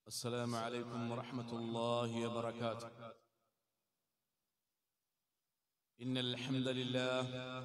السلام عليكم ورحمة الله وبركاته إن الحمد لله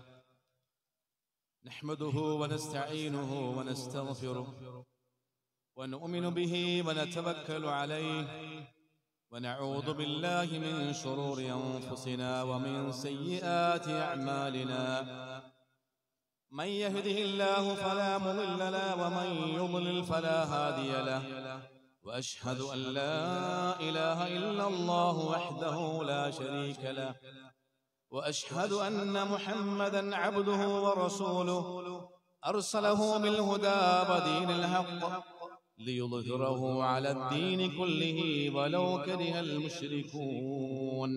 نحمده ونستعينه ونستغفره ونؤمن به ونتوكل عليه ونعوذ بالله من شرور أنفسنا ومن سيئات أعمالنا من يهده الله فلا مضل له ومن يضلل فلا هادي له واشهد ان لا اله الا الله وحده لا شريك له واشهد ان محمدا عبده ورسوله ارسله بالهدى ودين الحق ليظهره على الدين كله ولو كره المشركون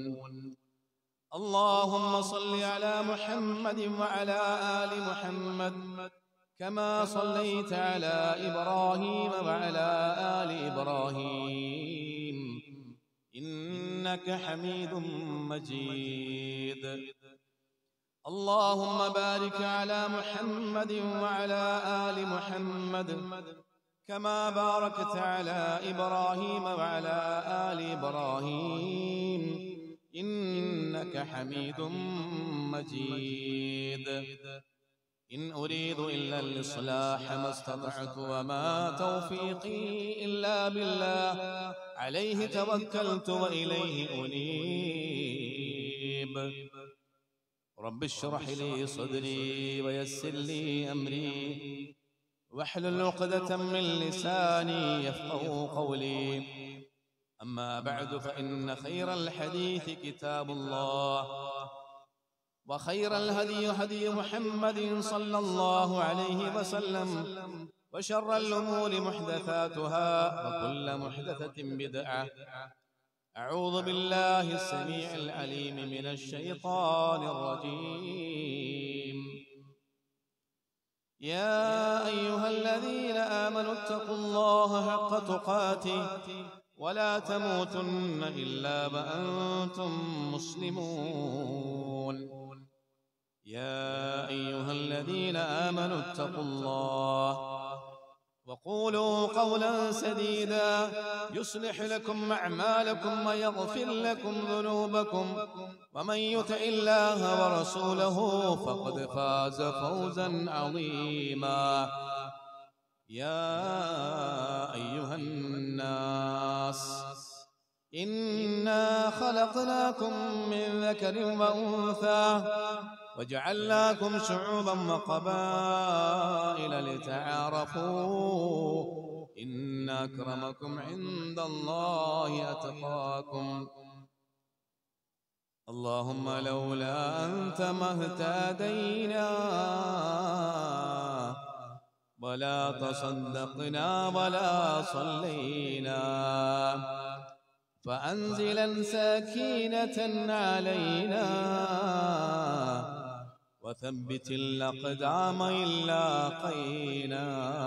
اللهم صل على محمد وعلى ال محمد كما صليت على ابراهيم وعلى ال ابراهيم انك حميد مجيد اللهم بارك على محمد وعلى ال محمد كما باركت على ابراهيم وعلى ال ابراهيم انك حميد مجيد إن أريد إلا الإصلاح ما استطعت وما توفيقي إلا بالله عليه توكلت وإليه أنيب رب اشرح لي صدري ويسر لي أمري واحلل عقدة من لساني يفقه قولي أما بعد فإن خير الحديث كتاب الله وخير الهدي هدي محمد صلى الله عليه وسلم وشر الأمور محدثاتها وكل محدثة بدعة أعوذ بالله السميع العليم من الشيطان الرجيم يا أيها الذين آمنوا اتقوا الله حق تقاته ولا تموتن إلا وأنتم مسلمون يا أيها الذين آمنوا اتقوا الله وقولوا قولا سديدا يصلح لكم أعمالكم ويغفر لكم ذنوبكم ومن يطع الله ورسوله فقد فاز فوزا عظيما يا أيها الناس إنا خلقناكم من ذكر وأنثى وجعلناكم شعوبا وقبائل لتعارفوا إن أكرمكم عند الله أتقاكم اللهم لولا أنت ما اهتدينا ولا تصدقنا ولا صلينا فأنزلا سكينة علينا وثبت الأقدام إن لاقينا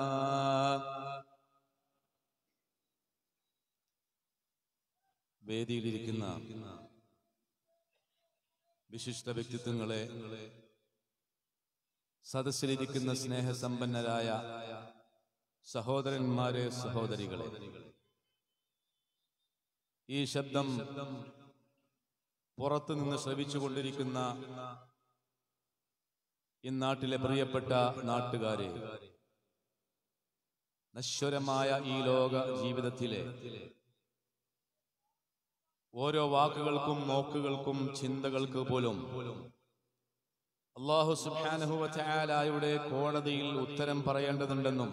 വേദിയിലിരിക്കുന്ന വിശിഷ്ട വ്യക്തിത്വങ്ങളെ സദസ്സിലിരിക്കുന്ന സ്നേഹസമ്പന്നരായ സഹോദരന്മാരെ സഹോദരികളെ ഈ ശബ്ദം പുറത്തു നിന്ന് ശ്രവിച്ചുകൊണ്ടിരിക്കുന്ന ഈ നാട്ടിലെ പ്രിയപ്പെട്ട നാട്ടുകാരെ നശ്വരമായ ഈ ലോക ജീവിതത്തിലെ ഓരോ വാക്കുകൾക്കും നോക്കുകൾക്കും ചിന്തകൾക്ക് പോലും അള്ളാഹു സുബാനഹുവലായുടെ കോടതിയിൽ ഉത്തരം പറയേണ്ടതുണ്ടെന്നും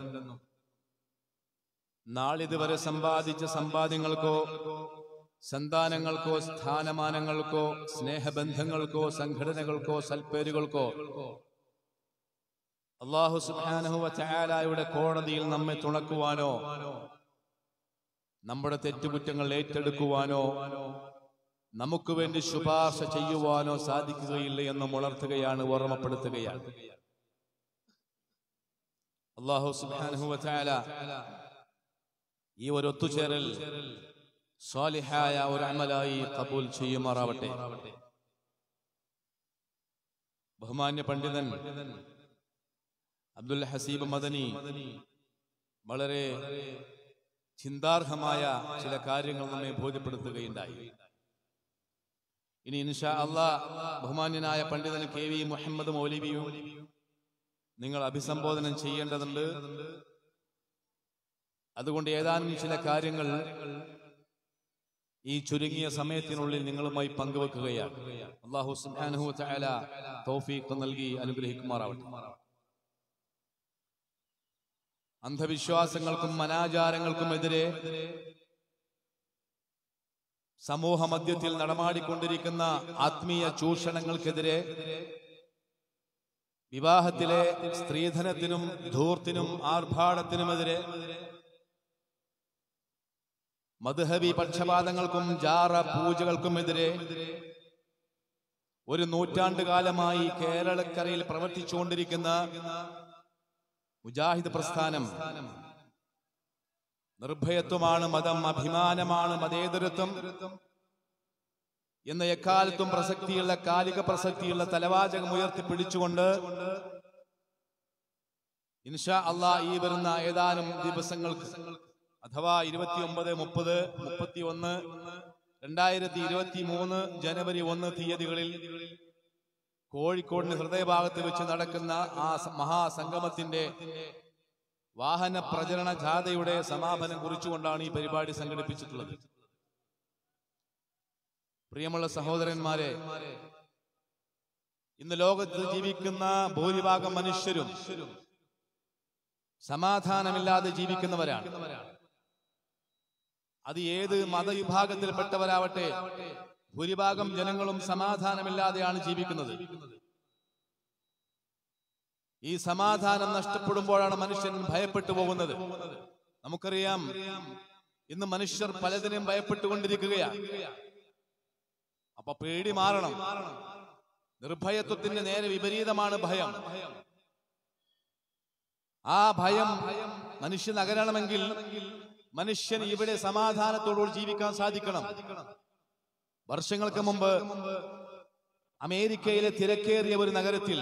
നാളിതുവരെ സമ്പാദിച്ച സമ്പാദ്യങ്ങൾക്കോ സന്താനങ്ങൾക്കോ സ്ഥാനമാനങ്ങൾക്കോ സ്നേഹബന്ധങ്ങൾക്കോ സംഘടനകൾക്കോ സൽപ്പേരുകൾക്കോ അള്ളാഹു സുബാനഹുവലായുടെ കോടതിയിൽ നമ്മെ തുണക്കുവാനോ നമ്മുടെ തെറ്റുകുറ്റങ്ങൾ ഏറ്റെടുക്കുവാനോ നമുക്ക് വേണ്ടി ശുപാർശ ചെയ്യുവാനോ സാധിക്കുകയില്ല എന്ന് ഉണർത്തുകയാണ് ഓർമ്മപ്പെടുത്തുകയാണ് അള്ളാഹു സുബാനുഹുല ഈ ഒരു ഒത്തുചേരൽ സ്വാലിഹായ ഒരു അമലായി കബൂൽ ചെയ്യുമാറാവട്ടെ ബഹുമാന്യ പണ്ഡിതൻ അബ്ദുൽ ഹസീബ് മദനി വളരെ ചിന്താർഹമായ ചില കാര്യങ്ങൾ നമ്മെ ബോധ്യപ്പെടുത്തുകയുണ്ടായി ഇനി ഇൻഷാ അള്ളാ ബഹുമാന്യനായ പണ്ഡിതൻ കെ വി മുഹമ്മദ് മൗലവിയും നിങ്ങൾ അഭിസംബോധനം ചെയ്യേണ്ടതുണ്ട് അതുകൊണ്ട് ഏതാനും ചില കാര്യങ്ങൾ ഈ ചുരുങ്ങിയ സമയത്തിനുള്ളിൽ നിങ്ങളുമായി പങ്കുവെക്കുകയാണ് അള്ളാഹു സുബ്ഹാനഹു തആല തൗഫീഖ് നൽകി അനുഗ്രഹിക്കുമാറാവട്ടെ അന്ധവിശ്വാസങ്ങൾക്കും അനാചാരങ്ങൾക്കുമെതിരെ സമൂഹ മധ്യത്തിൽ നടമാടിക്കൊണ്ടിരിക്കുന്ന ആത്മീയ ചൂഷണങ്ങൾക്കെതിരെ വിവാഹത്തിലെ സ്ത്രീധനത്തിനും ധൂർത്തിനും ആർഭാടത്തിനുമെതിരെ മധുഹബി പക്ഷപാതങ്ങൾക്കും ജാറ പൂജകൾക്കുമെതിരെ ഒരു നൂറ്റാണ്ട് കാലമായി കേരളക്കരയിൽ പ്രവർത്തിച്ചുകൊണ്ടിരിക്കുന്ന മുജാഹിദ് പ്രസ്ഥാനം നിർഭയത്വമാണ് മതം അഭിമാനമാണ് മതേതരത്വം എന്ന എക്കാലത്തും പ്രസക്തിയുള്ള കാലിക പ്രസക്തിയുള്ള തലവാചകം ഉയർത്തിപ്പിടിച്ചുകൊണ്ട് ഇൻഷാ അള്ളാ ഈ വരുന്ന ഏതാനും ദിവസങ്ങൾക്ക് അഥവാ ഇരുപത്തി ഒമ്പത് മുപ്പത് മുപ്പത്തി ഒന്ന് രണ്ടായിരത്തി ഇരുപത്തി മൂന്ന് ജനുവരി ഒന്ന് തീയതികളിൽ കോഴിക്കോടിന് ഹൃദയഭാഗത്ത് വെച്ച് നടക്കുന്ന ആ സ- മഹാസംഗമത്തിന്റെ വാഹന പ്രചരണ ജാഥയുടെ സമാപനം കുറിച്ചുകൊണ്ടാണ് ഈ പരിപാടി സംഘടിപ്പിച്ചിട്ടുള്ളത് പ്രിയമുള്ള സഹോദരന്മാരെ ഇന്ന് ലോകത്ത് ജീവിക്കുന്ന ഭൂരിഭാഗം മനുഷ്യരും സമാധാനമില്ലാതെ ജീവിക്കുന്നവരാണ് അത് ഏത് മതവിഭാഗത്തിൽപ്പെട്ടവരാവട്ടെ ഭൂരിഭാഗം ജനങ്ങളും സമാധാനമില്ലാതെയാണ് ജീവിക്കുന്നത് ഈ സമാധാനം നഷ്ടപ്പെടുമ്പോഴാണ് മനുഷ്യൻ ഭയപ്പെട്ടു പോകുന്നത് നമുക്കറിയാം ഇന്ന് മനുഷ്യർ പലതിനും ഭയപ്പെട്ടുകൊണ്ടിരിക്കുകയാണ് അപ്പൊ പേടി മാറണം നിർഭയത്വത്തിന്റെ നേരെ വിപരീതമാണ് ഭയം ആ ഭയം മനുഷ്യൻ അകരണമെങ്കിൽ മനുഷ്യന് ഇവിടെ സമാധാനത്തോടുകൂടി ജീവിക്കാൻ സാധിക്കണം വർഷങ്ങൾക്ക് മുമ്പ് അമേരിക്കയിലെ തിരക്കേറിയ ഒരു നഗരത്തിൽ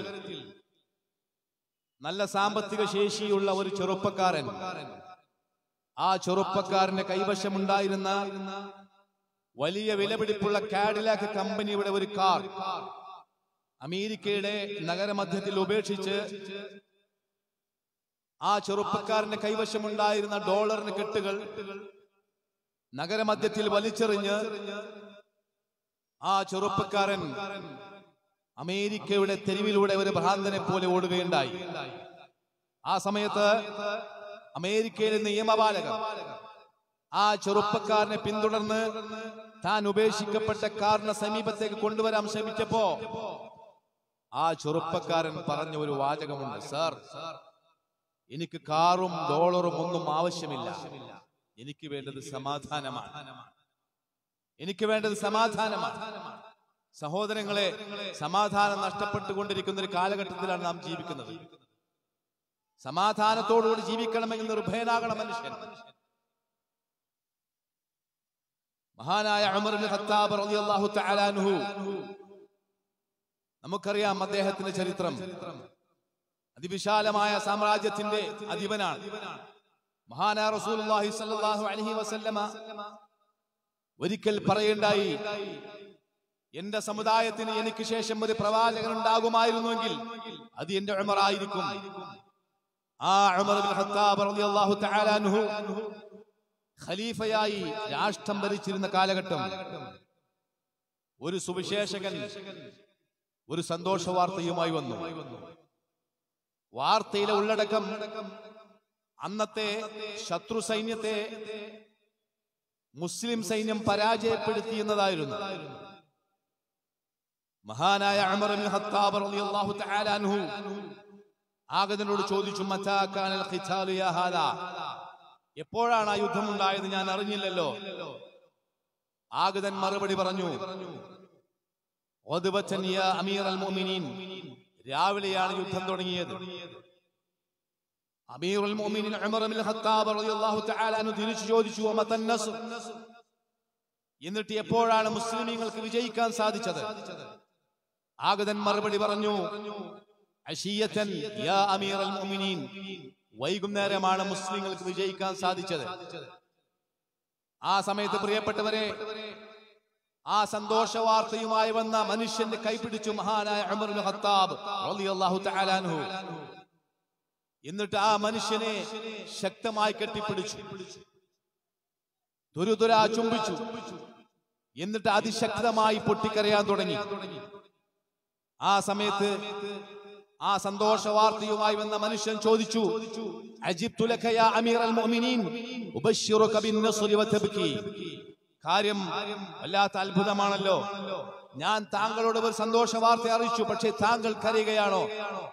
നല്ല സാമ്പത്തിക ശേഷിയുള്ള ഒരു ചെറുപ്പക്കാരൻ ആ ചെറുപ്പക്കാരന്റെ കൈവശമുണ്ടായിരുന്ന വലിയ വിലപിടിപ്പുള്ള കാഡിലാക്ക് കമ്പനിയുടെ ഒരു കാർ അമേരിക്കയുടെ നഗരമധ്യത്തിൽ ഉപേക്ഷിച്ച് ആ ചെറുപ്പക്കാരന്റെ കൈവശമുണ്ടായിരുന്ന ഡോളറിന് കെട്ടുകൾ നഗരമധ്യത്തിൽ വലിച്ചെറിഞ്ഞ് ആ ചെറുപ്പക്കാരൻ അമേരിക്കയുടെ തെരുവിലൂടെ ഒരു ഭ്രാന്തനെ പോലെ ഓടുകയുണ്ടായി ആ സമയത്ത് അമേരിക്കയിലെ നിയമപാലകർ ആ ചെറുപ്പക്കാരനെ പിന്തുടർന്ന് താൻ ഉപേക്ഷിക്കപ്പെട്ട കാറിന് സമീപത്തേക്ക് കൊണ്ടുവരാൻ ശ്രമിച്ചപ്പോ ആ ചെറുപ്പക്കാരൻ പറഞ്ഞ ഒരു വാചകമുണ്ട് സാർ എനിക്ക് കാറും ഡോളറും ഒന്നും ആവശ്യമില്ല എനിക്ക് വേണ്ടത് സമാധാനമാണ് എനിക്ക് വേണ്ടത് സമാധാനമാണ് സഹോദരങ്ങളെ സമാധാനം നഷ്ടപ്പെട്ടുകൊണ്ടിരിക്കുന്ന ഒരു കാലഘട്ടത്തിലാണ് നാം ജീവിക്കുന്നത് സമാധാനത്തോടുകൂടി ജീവിക്കണമെങ്കിൽ നിർഭയനാകണം മനുഷ്യൻ മഹാനായ ഉമർ ഇബ്നു ഖത്താബ് റളിയല്ലാഹു തആല അൻഹു നമുക്കറിയാം അദ്ദേഹത്തിന്റെ ചരിത്രം അതിവിശാലമായ സാമ്രാജ്യത്തിന്റെ അധിപനാണ് മഹാനായ റസൂലുള്ളാഹി സ്വല്ലല്ലാഹു അലൈഹി വസല്ലമ ഒരിക്കൽ പറയേണ്ടായി എന്റെ സമുദായത്തിന് എനിക്ക് ശേഷം ഒരു പ്രവാചകൻ ഉണ്ടാകുമായിരുന്നുവെങ്കിൽ അത് എന്റെ ഉമറായിരിക്കും ആ ഉമർ ഇബ്നു ഖത്താബ് റളിയല്ലാഹു തആല അൻഹു ഖലീഫയായി രാഷ്ട്രം ഭരിച്ചിരുന്ന കാലഘട്ടം ഒരു സുവിശേഷകൻ ഒരു സന്തോഷ വാർത്തയുമായി വന്നു വാർത്തയിലെ ഉള്ളടക്കം അന്നത്തെ ശത്രു സൈന്യത്തെ മുസ്ലിം സൈന്യം പരാജയപ്പെടുത്തി എന്നതായിരുന്നു മഹാനായ ഉമർ ഇബ്നു ഖത്താബ് റളിയല്ലാഹു തആല അൻഹു ആഗതനോട് ചോദിച്ചു മത്താ കാനൽ ഖിതാലു യാ ഹാദാ എപ്പോഴാണ് ആ യുദ്ധം ഉണ്ടായത് ഞാൻ അറിഞ്ഞില്ലല്ലോ ആഗതൻ മറുപടി പറഞ്ഞു "ഗദ്വത്തൻ യാ അമീറൽ മുഅ്മിനീൻ രാവിലെയാണ് യുദ്ധം തുടങ്ങിയത് അമീറുൽ മുഅ്മിനീൻ ഉമർ ഇബ്നുൽ ഖത്താബ് റളിയല്ലാഹു തആല അൻഹു തിരിച്ചു ചോദിച്ചു "വമതൻ നസ്ർ?" എന്നിട്ട് എപ്പോഴാണ് മുസ്ലിമീങ്ങൾക്ക് വിജയിക്കാൻ സാധിച്ചത് ആഗതൻ മറുപടി പറഞ്ഞു അശീയത്തൻ യാ അമീറൽ മുഅ്മിനീൻ വൈകുന്നേരമാണ് മുസ്ലിങ്ങൾക്ക് വിജയിക്കാൻ സാധിച്ചത് ആ സമയത്ത് പ്രിയപ്പെട്ടവരെ ആ സന്തോഷ വാർത്തയുമായി വന്ന മനുഷ്യന്റെ കൈപിടിച്ചു മഹാനായ ഉമർ ഇബ്നു ഖത്താബ് റളിയല്ലാഹു തആല അൻഹു എന്നിട്ട് ആ മനുഷ്യനെ ശക്തമായി കെട്ടിപ്പിടിച്ചു തുരുതുര ചുംബിച്ചു എന്നിട്ട് അതിശക്തമായി പൊട്ടിക്കരയാൻ തുടങ്ങി ആ സമയത്ത് ആ സന്തോഷ വാർത്തയുമായി വന്ന മനുഷ്യൻ ചോദിച്ചു അജിബ്തു ലക യാ അമീറൽ മുഅ്മിനീൻ ഉബശ്ശിറുക ബിന്നസ്രി വതബ്കി കാര്യം വല്ലാത്ത അത്ഭുതമാണല്ലോ ഞാൻ താങ്കളോട് ഒരു സന്തോഷ വാർത്ത അറിയിച്ചു പക്ഷേ താങ്കൾ കരയുകയാണോ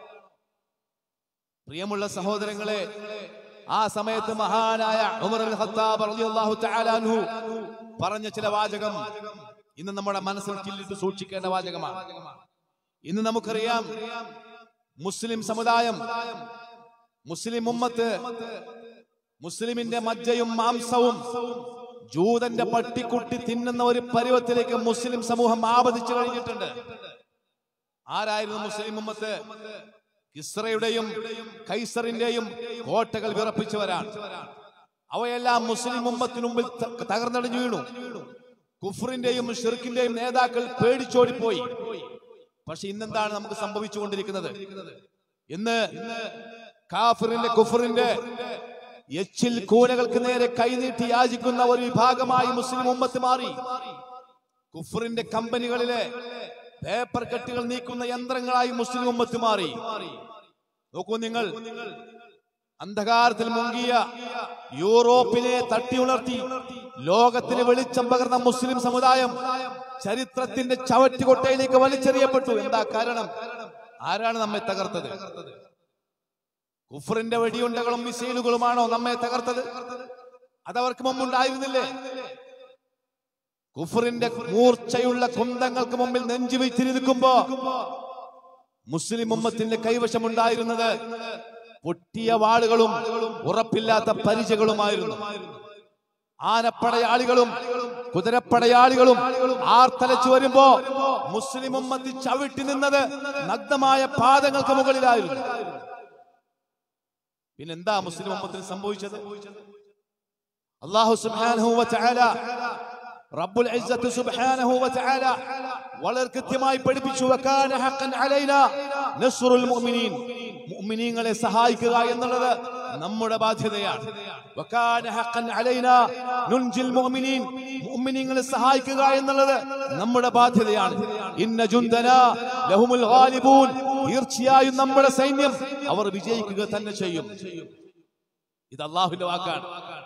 പ്രിയമുള്ള സഹോദരങ്ങളെ ആ സമയത്ത് മഹാനായ ഉമർ അൽ ഖത്താബ് റളിയല്ലാഹു തആല അൻഹു പറഞ്ഞ ചില വാചകം ഇന്ന് നമ്മുടെ മനസ്സിൽ ചില്ലിട്ട് സൂക്ഷിക്കേണ്ട വാചകമാണ് ഇന്ന് നമുക്കറിയാം മുസ്ലിം സമുദായം മുസ്ലിം ഉമ്മത്ത് മുസ്ലിമിന്റെ മജ്ജയും മാംസവും ജൂതന്റെ പട്ടിക്കുട്ടി തിന്നുന്ന ഒരു പരുവത്തിലേക്ക് മുസ്ലിം സമൂഹം ആപതിച്ചു കഴിഞ്ഞിട്ടുണ്ട് ആരായിരുന്നു മുസ്ലിം ഉമ്മത്ത് കിസ്രയുടെയും കൈസറിന്റെയും കോട്ടകൾ വിറപ്പിച്ചവരാണ് അവയെല്ലാം മുസ്ലിം ഉമ്മത്തിന് മുമ്പിൽ ത- തകർന്നടിഞ്ഞു വീണു കുഫറിന്റെയും ഷിർക്കിന്റെയും നേതാക്കൾ പേടിച്ചോടിപ്പോയി പക്ഷെ ഇന്നെന്താണ് നമുക്ക് സംഭവിച്ചുകൊണ്ടിരിക്കുന്നത് ഇന്ന് കാഫിറിന്റെ കുഫറിന്റെ എച്ചിൽ കൂനകൾക്ക് നേരെ കൈനീട്ടി യാചിക്കുന്ന ഒരു വിഭാഗമായി മുസ്ലിം ഉമ്മത്ത് മാറി കുഫറിന്റെ കമ്പനികളിലെ പേപ്പർ കെട്ടുകൾ നീക്കുന്ന യന്ത്രങ്ങളായി മുസ്ലിം ഉമ്മത്ത് മാറി നോക്കൂ നിങ്ങൾ അന്ധകാരത്തിൽ മുങ്ങിയ യൂറോപ്പിനെ തട്ടിയുണർത്തി ലോകത്തിന് വെളിച്ചം പകർന്ന മുസ്ലിം സമുദായം ചരിത്രത്തിന്റെ ചവറ്റുകൊട്ടയിലേക്ക് വലിച്ചെറിയപ്പെട്ടു എന്താ കാരണം ആരാണ് നമ്മെ തകർത്തത് കുഫറിന്റെ വെടിയുണ്ടകളും മിസൈലുകളുമാണോ നമ്മെ തകർത്തത് അതവർക്ക് മുമ്പുണ്ടായിരുന്നില്ലേ കുഫറിന്റെ മൂർച്ചയുള്ള കുന്തങ്ങൾക്ക് മുമ്പിൽ നെഞ്ചു വെച്ചിരിക്കുമ്പോ മുസ്ലിം ഉമ്മത്തിന്റെ കൈവശമുണ്ടായിരുന്നത് പൊട്ടിയ വാളുകളും ഉറപ്പില്ലാത്ത പരിചകളുമായിരുന്നു ആനപ്പടയാളികളും കുതിരപ്പടയാളികളും ആർത്തലച്ചു വരുമ്പോ മുസ്ലിം ഉമ്മത്തി ചവിട്ടി നിന്നത് നഗ്നമായ പാദങ്ങൾക്ക് മുകളിലായിരുന്നു പിന്നെന്താ മുസ്ലിം ഉമ്മത്തിന് സംഭവിച്ചത് അള്ളാഹു സുബ്ഹാനഹു വ തആല റബ്ബുൽ ഇസ്സത്ത് സുബ്ഹാനഹു വ തആല വളരെ കൃത്യമായി പഠിപ്പിച്ചു വകാന ഹഖൻ അലൈനാ നസ്റുൽ മുഅ്മിനീൻ മുഅ്മിനീങ്ങളെ സഹായിക്കുക എന്നുള്ളത് നമ്മുടെ ബാധ്യതയാണ് വകാന ഹഖൻ അലൈനാ നുൻജിൽ മുഅ്മിനീൻ മുഅ്മിനീങ്ങളെ സഹായിക്കുക എന്നുള്ളത് നമ്മുടെ ബാധ്യതയാണ് ഇന്ന ജുന്ദനാ ലഹുമുൽ ഗാലിബൂൻ തീർച്ചയായും നമ്മുടെ സൈന്യം അവർ വിജയിക്കുക തന്നെ ചെയ്യും ഇത് അള്ളാഹുവിന്റെ വാക്കാണ്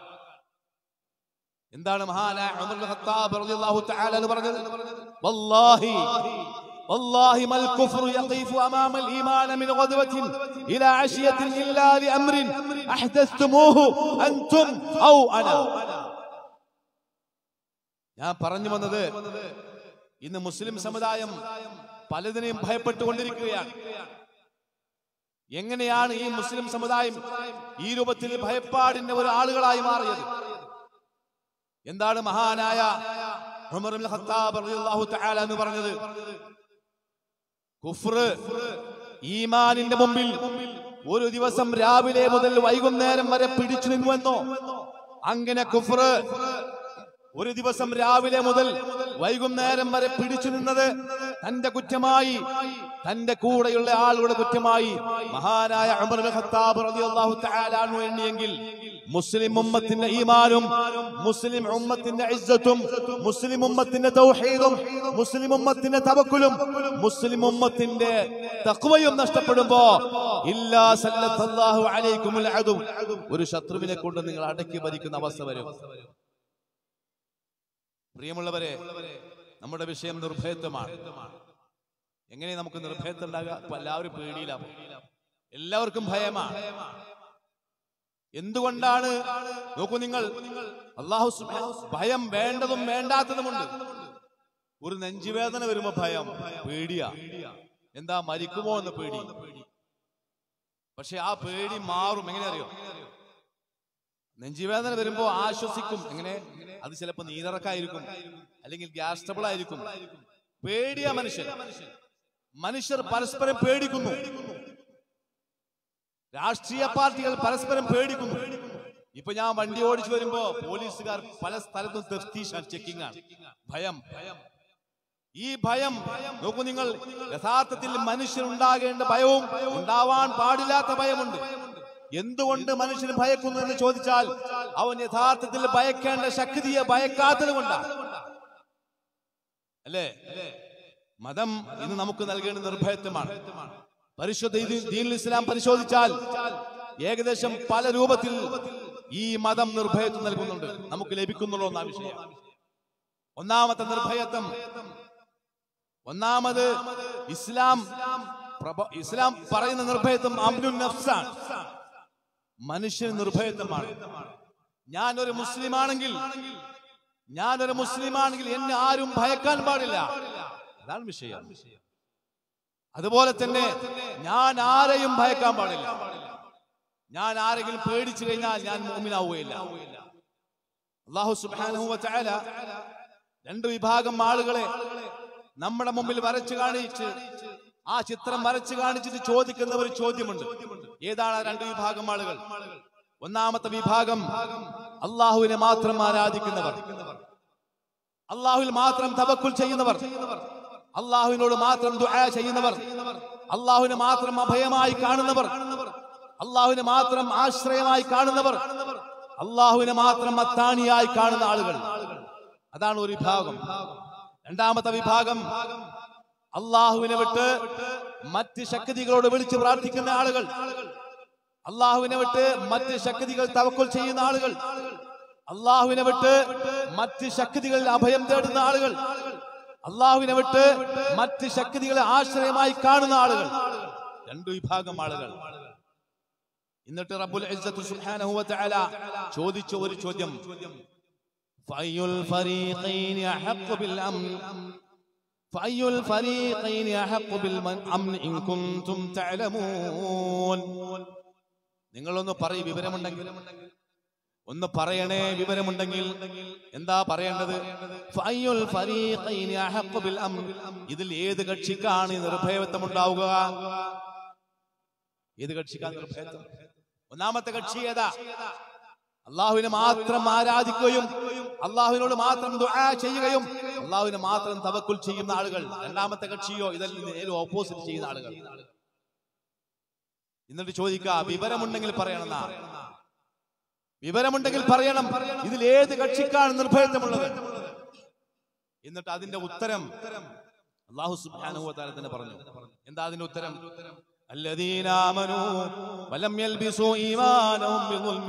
എന്താണ് മഹാനായ ഉമർ ഇബ്നു ഖത്താബ് റളിയല്ലാഹു തആല എന്ന് പറഞ്ഞത് വല്ലാഹി والله ما الكفر يقف امام الايمان من غدوه الى عشيه الا لامر احدثتموه انتم او انا ഞാൻ പറഞ്ഞു വന്നത് ഇന്ന് മുസ്ലിം സമുദായം പലതിനെയും ഭയപ്പെട്ടുകൊണ്ടിരിക്കുകയാണ് എങ്ങനെയാണ് ഈ മുസ്ലിം സമുദായം ഈ രൂപത്തിൽ ഭയപ്പാടിന്റെ ഒരു ആളുകളായി മാറിയത് എന്താണ് മഹാനായ ഉമർ ഇബ്നുൽ ഖത്താബ് റളിയല്ലാഹു തആല എന്ന് പറഞ്ഞത് കുഫ്ർ ഈമാനിന്റെ മുമ്പിൽ ഒരു ദിവസം രാവിലെ മുതൽ വൈകുന്നേരം വരെ പിടിച്ചു നിന്നുവെന്നോ അങ്ങനെ കുഫ്ർ ഒരു ദിവസം രാവിലെ മുതൽ വൈകുന്നേരം വരെ പിടിച്ചു നിന്നത് തന്റെ കുറ്റമായി തന്റെ കൂടെയുള്ള ആളുകളുടെ കുറ്റമായി മഹാനായ ഉമർ ഇബ്നുൽ ഖത്താബ് റളിയല്ലാഹു തആല അൻഹു എണ്ണിയെങ്കിൽ മുസ്ലിം ഉമ്മത്തിന്റെ ഈമാനും മുസ്ലിം ഉമ്മത്തിന്റെ ഇസ്സത്തും മുസ്ലിം ഉമ്മത്തിന്റെ തൗഹീദും മുസ്ലിം ഉമ്മത്തിന്റെ തവക്കുലും മുസ്ലിം ഉമ്മത്തിന്റെ തഖ്വയും നഷ്ടപ്പെടുമ്പോ ഇല്ലാ സല്ലല്ലാഹു അലൈക്കുമുൽ അദു ഒരു ശത്രുവിനെ കൊണ്ട് നിങ്ങൾ അടക്കി ഭരിക്കുന്ന അവസ്ഥ വരും പ്രിയമുള്ളവരെ നമ്മുടെ വിഷയം നിർഭയത്വമാണ് എങ്ങനെ നമുക്ക് നിർഭയത്വം ഉണ്ടാകുക ഇപ്പൊ എല്ലാവരും പേടിയിലാണ് എല്ലാവർക്കും ഭയമാണ് എന്തുകൊണ്ടാണ് നോക്കൂ നിങ്ങൾ അള്ളാഹു സുബ്ഹാ- ഭയം വേണ്ടതും വേണ്ടാത്തതുമുണ്ട് ഒരു നെഞ്ചുവേദന വരുമ്പോ ഭയം പേടിയാ എന്താ മരിക്കുമോ എന്ന് പേടി പക്ഷെ ആ പേടി മാറും എങ്ങനെ അറിയോ നെഞ്ചുവേദന വരുമ്പോ ആശ്വസിക്കും എങ്ങനെ അത് ചിലപ്പോ നീരിറക്കായിരിക്കും അല്ലെങ്കിൽ ഗ്യാസ് ട്രബിൾ ആയിരിക്കും പേടിയ മനുഷ്യൻ മനുഷ്യർ പരസ്പരം പേടിക്കുന്നു രാഷ്ട്രീയ പാർട്ടികൾ പരസ്പരം പേടിക്കുന്നു ഇപ്പൊ ഞാൻ വണ്ടി ഓടിച്ചു വരുമ്പോ പോലീസുകാർ പല സ്ഥലത്തും തെഫ്തീഷാണ് ചെക്കിംഗ് ആണ് ഭയം ഈ ഭയം നോക്കൂ നിങ്ങൾ യഥാർത്ഥത്തിൽ മനുഷ്യനുണ്ടാകേണ്ട ഭയവും ഉണ്ടാവാൻ പാടില്ലാത്ത ഭയമുണ്ട് എന്തുകൊണ്ട് മനുഷ്യൻ ഭയക്കുന്നു എന്ന് ചോദിച്ചാൽ അവൻ യഥാർത്ഥത്തിൽ ഭയക്കേണ്ട ശക്തിയെ ഭയക്കാത്തത് കൊണ്ടാണ് അല്ലേ മതം ഇന്ന് നമുക്ക് നൽകേണ്ട നിർഭയത്വമാണ് പരിശുദ്ധ ദീ- ദീനുൽ ഇസ്ലാം പരിശോധിച്ചാൽ ഏകദേശം പല രൂപത്തിൽ ഈ മതം നിർഭയത്വം നൽകുന്നുണ്ട് നമുക്ക് ലഭിക്കുന്നുള്ളൂ ഒന്നാം വിഷയം ഒന്നാമത്തെ നിർഭയത്വം ഒന്നാമത് ഇസ്ലാം പ്രഭ- ഇസ്ലാം പറയുന്ന നിർഭയത്വം അബ്ദുൽ നഫ്സാണ് മനുഷ്യന് നിർഭയത്വമാണ് ഞാൻ ഒരു മുസ്ലിമാണെങ്കിൽ ഞാൻ ഒരു മുസ്ലിമാണെങ്കിൽ എന്നെ ആരും ഭയക്കാൻ പാടില്ല അതാണ് വിഷയം അതുപോലെ തന്നെ ഞാൻ ആരെയും ഭയക്കാൻ പാടില്ല ഞാൻ ആരെങ്കിലും പേടിച്ചു കഴിഞ്ഞാൽ ഞാൻ മോമിനാവുകയില്ല അള്ളാഹു സുബ്ഹാനഹു വ തആല രണ്ട് വിഭാഗം ആളുകളെ നമ്മുടെ മുമ്പിൽ വരച്ചു കാണിച്ച് ആ ചിത്രം വരച്ചു കാണിച്ചിട്ട് ചോദിക്കുന്ന ഒരു ചോദ്യമുണ്ട് ഏതാണ് ആ രണ്ട് വിഭാഗം ആളുകൾ ഒന്നാമത്തെ വിഭാഗം അള്ളാഹുവിനെ മാത്രം ആരാധിക്കുന്നവർ അള്ളാഹുവിൽ മാത്രം തവക്കുൽ ചെയ്യുന്നവർ അള്ളാഹുവിനോട് മാത്രം ദുആ ചെയ്യുന്നവർ അള്ളാഹുവിനെ മാത്രം അഭയമായി കാണുന്നവർ അള്ളാഹുവിനെ മാത്രം ആശ്രയമായി കാണുന്നവർ അള്ളാഹുവിനെ മാത്രം അത്താണിയായി കാണുന്ന ആളുകൾ അതാണ് ഒരു വിഭാഗം രണ്ടാമത്തെ വിഭാഗം അള്ളാഹുവിനെ വിട്ട് മറ്റ് ശക്തികളോട് വിളിച്ച് പ്രാർത്ഥിക്കുന്ന ആളുകൾ അള്ളാഹുവിനെ വിട്ട് മറ്റ് ശക്തികൾ തവക്കുൽ ചെയ്യുന്ന ആളുകൾ അള്ളാഹുവിനെ വിട്ട് മറ്റ് ശക്തികളിൽ അഭയം തേടുന്ന ആളുകൾ അള്ളാഹുവിനെ വിട്ട് മറ്റ് ശക്തികളെ ആശ്രയമായി കാണുന്ന ആളുകൾ രണ്ടു വിഭാഗം ആളുകൾ എന്നിട്ട് റബ്ബുൽ ഇസ്സത്തു സുബ്ഹാനഹു വ തആല ചോദിച്ച ഒരു ചോദ്യം ഫയ്യുൽ ഫരീഖൈൻ അഹഖു ബിൽ അംൻ ഫയ്യുൽ ഫരീഖൈൻ അഹഖു ബിൽ മൻ- അംൻ ഇൻ കുൻതും തഅലമൂൻ നിങ്ങളൊന്ന് പറയ് വിവരമുണ്ടെങ്കിൽ ഒന്ന് പറയണേ വിവരമുണ്ടെങ്കിൽ എന്താ പറയേണ്ടത് ഫയ്യുൽ ഫരീഖൈൻ അഹഖു ബിൽ അംൻ ഇതിൽ ഏത് കക്ഷിക്കാണ് ഈ നിർഭയത്വം ഉണ്ടാവുക ഏത് കക്ഷിക്കാണ് നിർഭയത്വം ഒന്നാമത്തെ കക്ഷി ഏതാ അള്ളാഹുവിനെ മാത്രം ആരാധിക്കുകയും അള്ളാഹുവിനോട് മാത്രം ദുആ ചെയ്യുകയും അള്ളാഹുവിനെ മാത്രം തവക്കുൽ ചെയ്യുന്ന ആളുകൾ രണ്ടാമത്തെ കക്ഷിയോ ഇതിൽ നേരെ ഓപ്പോസിറ്റ് ചെയ്യുന്ന ആളുകൾ എന്നിട്ട് ചോദിക്ക വിവരമുണ്ടെങ്കിൽ പറയണം വിവരമുണ്ടെങ്കിൽ പറയണം ഇതിൽ ഏത് കക്ഷിക്കാണ് നിർഭയത്വമുള്ളത് എന്നിട്ട് അതിന്റെ ഉത്തരം അള്ളാഹു സുബ്ഹാനഹു വ തആല തന്നെ പറഞ്ഞു എന്താ അതിന്റെ ഉത്തരം الذين آمنوا ولم يلبسوا إيمانهم بظلم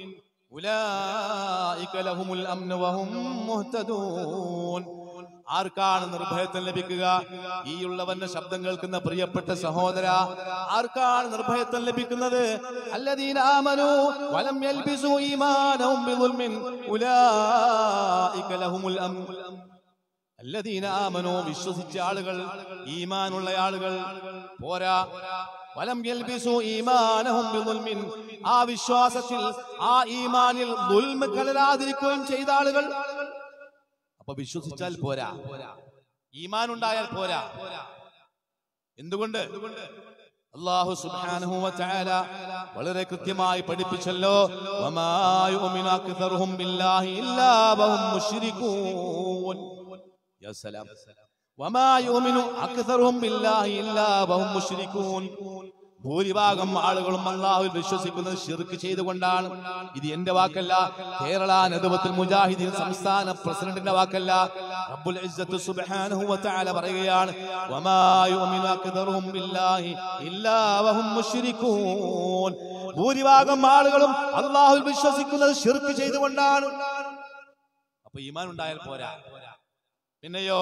أولئك لهم الأمن وهم مهتدون ആർക്കാണ് നിർഭയത്വം ലഭിക്കുക ഈ ഉള്ളവന്റെ ശബ്ദം കേൾക്കുന്ന പ്രിയപ്പെട്ട സഹോദര ആർക്കാണ് നിർഭയത്വം ലഭിക്കുന്നത് അല്ലദീന ആമനു വലം യൽബിസു ഈമാനഹും ബിദുൽമിൻ ഉലൈക ലഹുമുൽ അംൻ അല്ലദീന ആമനോ വിശ്വസിച്ച ആളുകൾ ഈമാനുള്ള ആളുകൾ പോരാ വലം യൽബിസു ഈമാനഹും ബിദുൽമിൻ ആ വിശ്വാസത്തിൽ ആ ഈമാനിൽ ദുൽമ കലരാതിരിക്കുകയും ചെയ്ത ആളുകൾ അപ്പൊ വിശ്വസിച്ചാൽ പോരാ ഈമാൻ ഉണ്ടായാൽ പോരാ എന്തുകൊണ്ട് അള്ളാഹു സുബ്ഹാനഹു വ തആല വളരെ കൃത്യമായി പഠിപ്പിച്ചല്ലോ വമാ യുമിനു അക്തറുഹും ബില്ലാഹി ഇല്ലാ വഹും മുശ്രികൂൻ യാ സലാം വമാ യുമിനു അക്തറുഹും ബില്ലാഹി ഇല്ലാ വഹും മുശ്രികൂൻ ഭൂരിഭാഗം ആളുകളും അള്ളാഹുവിൽ വിശ്വസിക്കുന്നത് ഷിർക്ക് ചെയ്തുകൊണ്ടാണ് ഇത് എന്റെ വാക്കല്ല കേരള നദുവത്തുൽ മുജാഹിദീൻ സംസ്ഥാന പ്രസിഡന്റിന്റെ വാക്കല്ല റബ്ബുൽ ഇസ്സത്ത് സുബ്ഹാനഹു വ തആല പറയുകയാണ് വമാ യുമിനു അക്തറുഹും ബില്ലാഹി ഇല്ലാ വഹും മുശ്രികൂൻ ഭൂരിഭാഗം ആളുകളും അള്ളാഹുവിൽ വിശ്വസിക്കുന്നത് ഷിർക്ക് ചെയ്തുകൊണ്ടാണ് അപ്പൊ ഈമാൻ ഉണ്ടായാൽ പോരാ പിന്നെയോ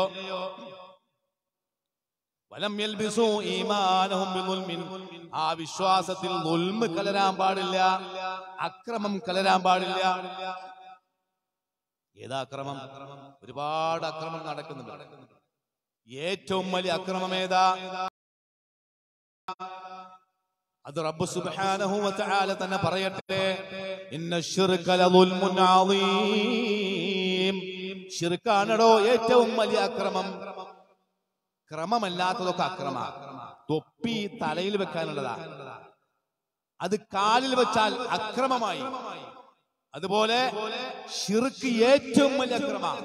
വലം യൽബിസു ഈമാനഹും ബിദുൽമിൻ ആ വിശ്വാസത്തിൽ ദുൽമ് കലരാൻ പാടില്ല അക്രമം കലരാൻ പാടില്ല ഏതാ അക്രമം ഒരുപാട് അക്രമം നടക്കുന്നുണ്ട് ഏറ്റവും വലിയ അക്രമം ഏതാ അത് റബ്ബ് സുബ്ഹാനഹു വ തആല തന്നെ പറയട്ടെ ഇന്ന ശിർക ലദുൽമുൻ അളീം ശിർക്കാണടോ ഏറ്റവും വലിയ അക്രമം ക്രമമല്ലാത്തതൊക്കെ അക്രമ തൊപ്പി തലയിൽ വെക്കാനുള്ളതാ അത് കാലിൽ വെച്ചാൽ അക്രമമായി അതുപോലെ ഷിർക്ക് ഏറ്റവും വലിയ അക്രമമാണ്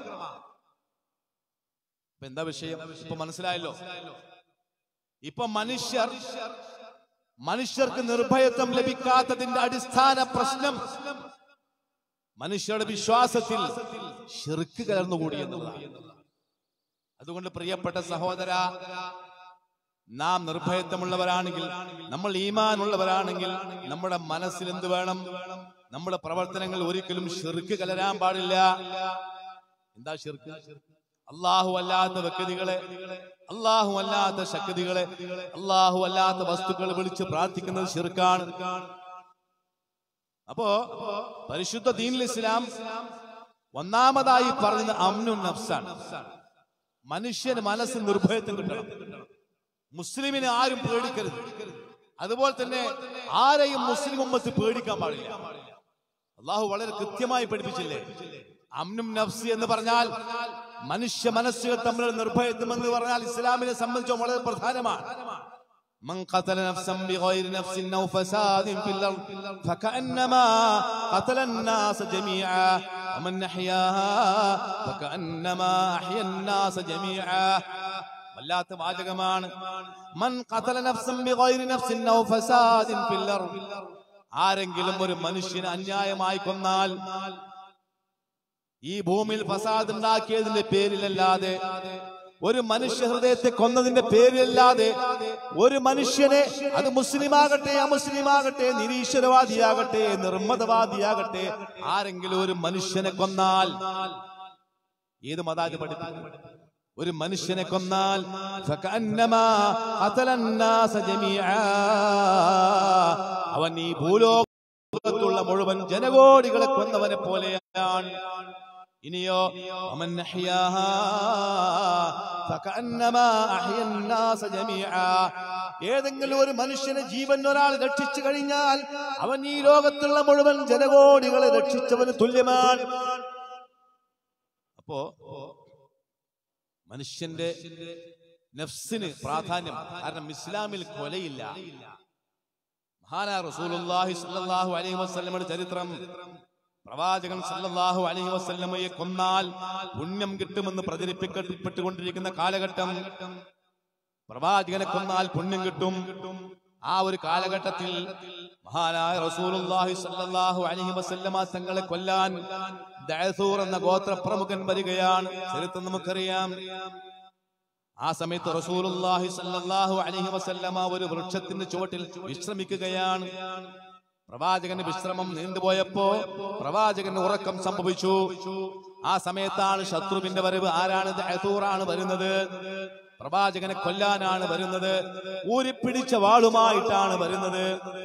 ഇപ്പൊ എന്താ വിഷയം ഇപ്പൊ മനസ്സിലായല്ലോ ഇപ്പൊ മനുഷ്യർ മനുഷ്യർക്ക് നിർഭയത്വം ലഭിക്കാത്തതിന്റെ അടിസ്ഥാന പ്രശ്നം മനുഷ്യരുടെ വിശ്വാസത്തിൽ ഷിർക്ക് കലർന്നുകൂടി എന്നുള്ളതാണ് അതുകൊണ്ട് പ്രിയപ്പെട്ട സഹോദര നാം നിർഭയത്വമുള്ളവരാണെങ്കിൽ നമ്മൾ ഈമാനുള്ളവരാണെങ്കിൽ നമ്മുടെ മനസ്സിൽ എന്ത് വേണം നമ്മുടെ പ്രവർത്തനങ്ങൾ ഒരിക്കലും ഷിർക്ക് കലരാൻ പാടില്ല എന്താ ഷിർക്ക് അള്ളാഹു അല്ലാത്ത വ്യക്തികളെ അള്ളാഹു അല്ലാത്ത ശക്തികളെ അള്ളാഹു അല്ലാത്ത വസ്തുക്കളെ വിളിച്ച് പ്രാർത്ഥിക്കുന്നത് ഷിർക്കാണ് അപ്പോ പരിശുദ്ധ ദീനുൽ ഇസ്ലാം ഒന്നാമതായി പറയുന്ന അമ്നു നഫ്സാണ് മനുഷ്യന് മനസ്സിന് നിർഭയത്വം കിട്ടണം മുസ്ലിമിനെ ആരും പേടിക്കരുത് അതുപോലെ തന്നെ ആരെയും മുസ്ലിം ഉമ്മത്ത് പേടിക്കാൻ പാടില്ല അള്ളാഹു വളരെ കൃത്യമായി പഠിപ്പിച്ചില്ലേ അമ്നും നഫ്സി എന്ന് പറഞ്ഞാൽ മനുഷ്യ മനസ്സുകൾ തമ്മിലുള്ള നിർഭയത്വം എന്ന് പറഞ്ഞാൽ ഇസ്ലാമിനെ സംബന്ധിച്ച് വളരെ പ്രധാനമാണ് من قتل نفسا بغير نفس أو فساد في الأرض فكأنما قتل الناس جميعا ومن أحياها فكأنما أحيا الناس جميعا വല്ലാത്ത വാചകമാണ് മൻ ഖതല നഫ്സൻ ബിഗൈരി നഫ്സിൻ ഔ ഫസാദിൻ ഫിൽ അർദ് ആരെങ്കിലും ഒരു മനുഷ്യനെ അന്യായമായി കൊന്നാൽ ഈ ഭൂമിയിൽ ഫസാദ് ഉണ്ടാക്കിയതിന്റെ പേരിലല്ലാതെ ഒരു മനുഷ്യ ഹൃദയത്തെ കൊന്നതിന്റെ പേരിലല്ലാതെ ഒരു മനുഷ്യനെ അത് മുസ്ലിമാകട്ടെ അമുസ്ലിമാകട്ടെ നിരീശ്വരവാദിയാകട്ടെ നിർമ്മതവാദിയാകട്ടെ ആരെങ്കിലും ഒരു മനുഷ്യനെ കൊന്നാൽ ഏത് മതാജ് പഠിപ്പിക്കും ഒരു മനുഷ്യനെ കൊന്നാൽ ഫകഅന്നമാ ഖതലന്നാസ ജമീആ. അവൻ ഈ ഭൂലോകത്തുള്ള മുഴുവൻ ജനകോടികളെ കൊന്നവനെ പോലെയാണ് ഇനിയോ വമൻ അഹ്യാഹാ ഫകഅന്നമാ അഹ്യന്നാസ ജമീആ. ഏതെങ്കിലും ഒരു മനുഷ്യനെ ജീവൻ ഒരാൾ രക്ഷിച്ചു കഴിഞ്ഞാൽ അവൻ ഈ ലോകത്തുള്ള മുഴുവൻ ജനകോടികളെ രക്ഷിച്ചവന് തുല്യമാണ് അപ്പോ മനുഷ്യന്റെ നഫ്സിന് പ്രാധാന്യം കാരണം ഇസ്ലാമിൽ കൊലയില്ല മഹാനാ റസൂലുള്ളാഹി സ്വല്ലല്ലാഹു അലൈഹി വസല്ലമയുടെ ചരിത്രം പ്രവാചകൻ സല്ലല്ലാഹു അലൈഹി വസല്ലമയെ കൊന്നാൽ പുണ്യം കിട്ടുമെന്ന് പ്രചരിപ്പിക്കപ്പെട്ടുകൊണ്ടിരിക്കുന്ന കാലഘട്ടം പ്രവാചകനെ കൊന്നാൽ പുണ്യം കിട്ടും ആ ഒരു കാലഘട്ടത്തിൽ മഹാനായ റസൂലുള്ളാഹി സ്വല്ലല്ലാഹു അലൈഹി വസല്ലമ തങ്ങളെ കൊല്ലാൻ ദഅസൂർ എന്ന ഗോത്രപ്രമുഖൻ വരികയാണ് ചരിത്രം നമുക്കറിയാം ആ സമയത്ത് റസൂലുള്ളാഹി സ്വല്ലല്ലാഹു അലൈഹി വസല്ലമ ഒരു വൃക്ഷത്തിന്റെ ചുവട്ടിൽ വിശ്രമിക്കുകയാണ് പ്രവാചകന് വിശ്രമം നീണ്ടുപോയപ്പോ പ്രവാചകന് ഉറക്കം സംഭവിച്ചു ആ സമയത്താണ് ശത്രുവിന്റെ വരവ് ആരാണ് ദഅസൂറാണ് വരുന്നത് പ്രവാചകനെ കൊല്ലാനാണ് വരുന്നത് ഊരിപ്പിടിച്ച വാളുമായിട്ടാണ് വരുന്നത്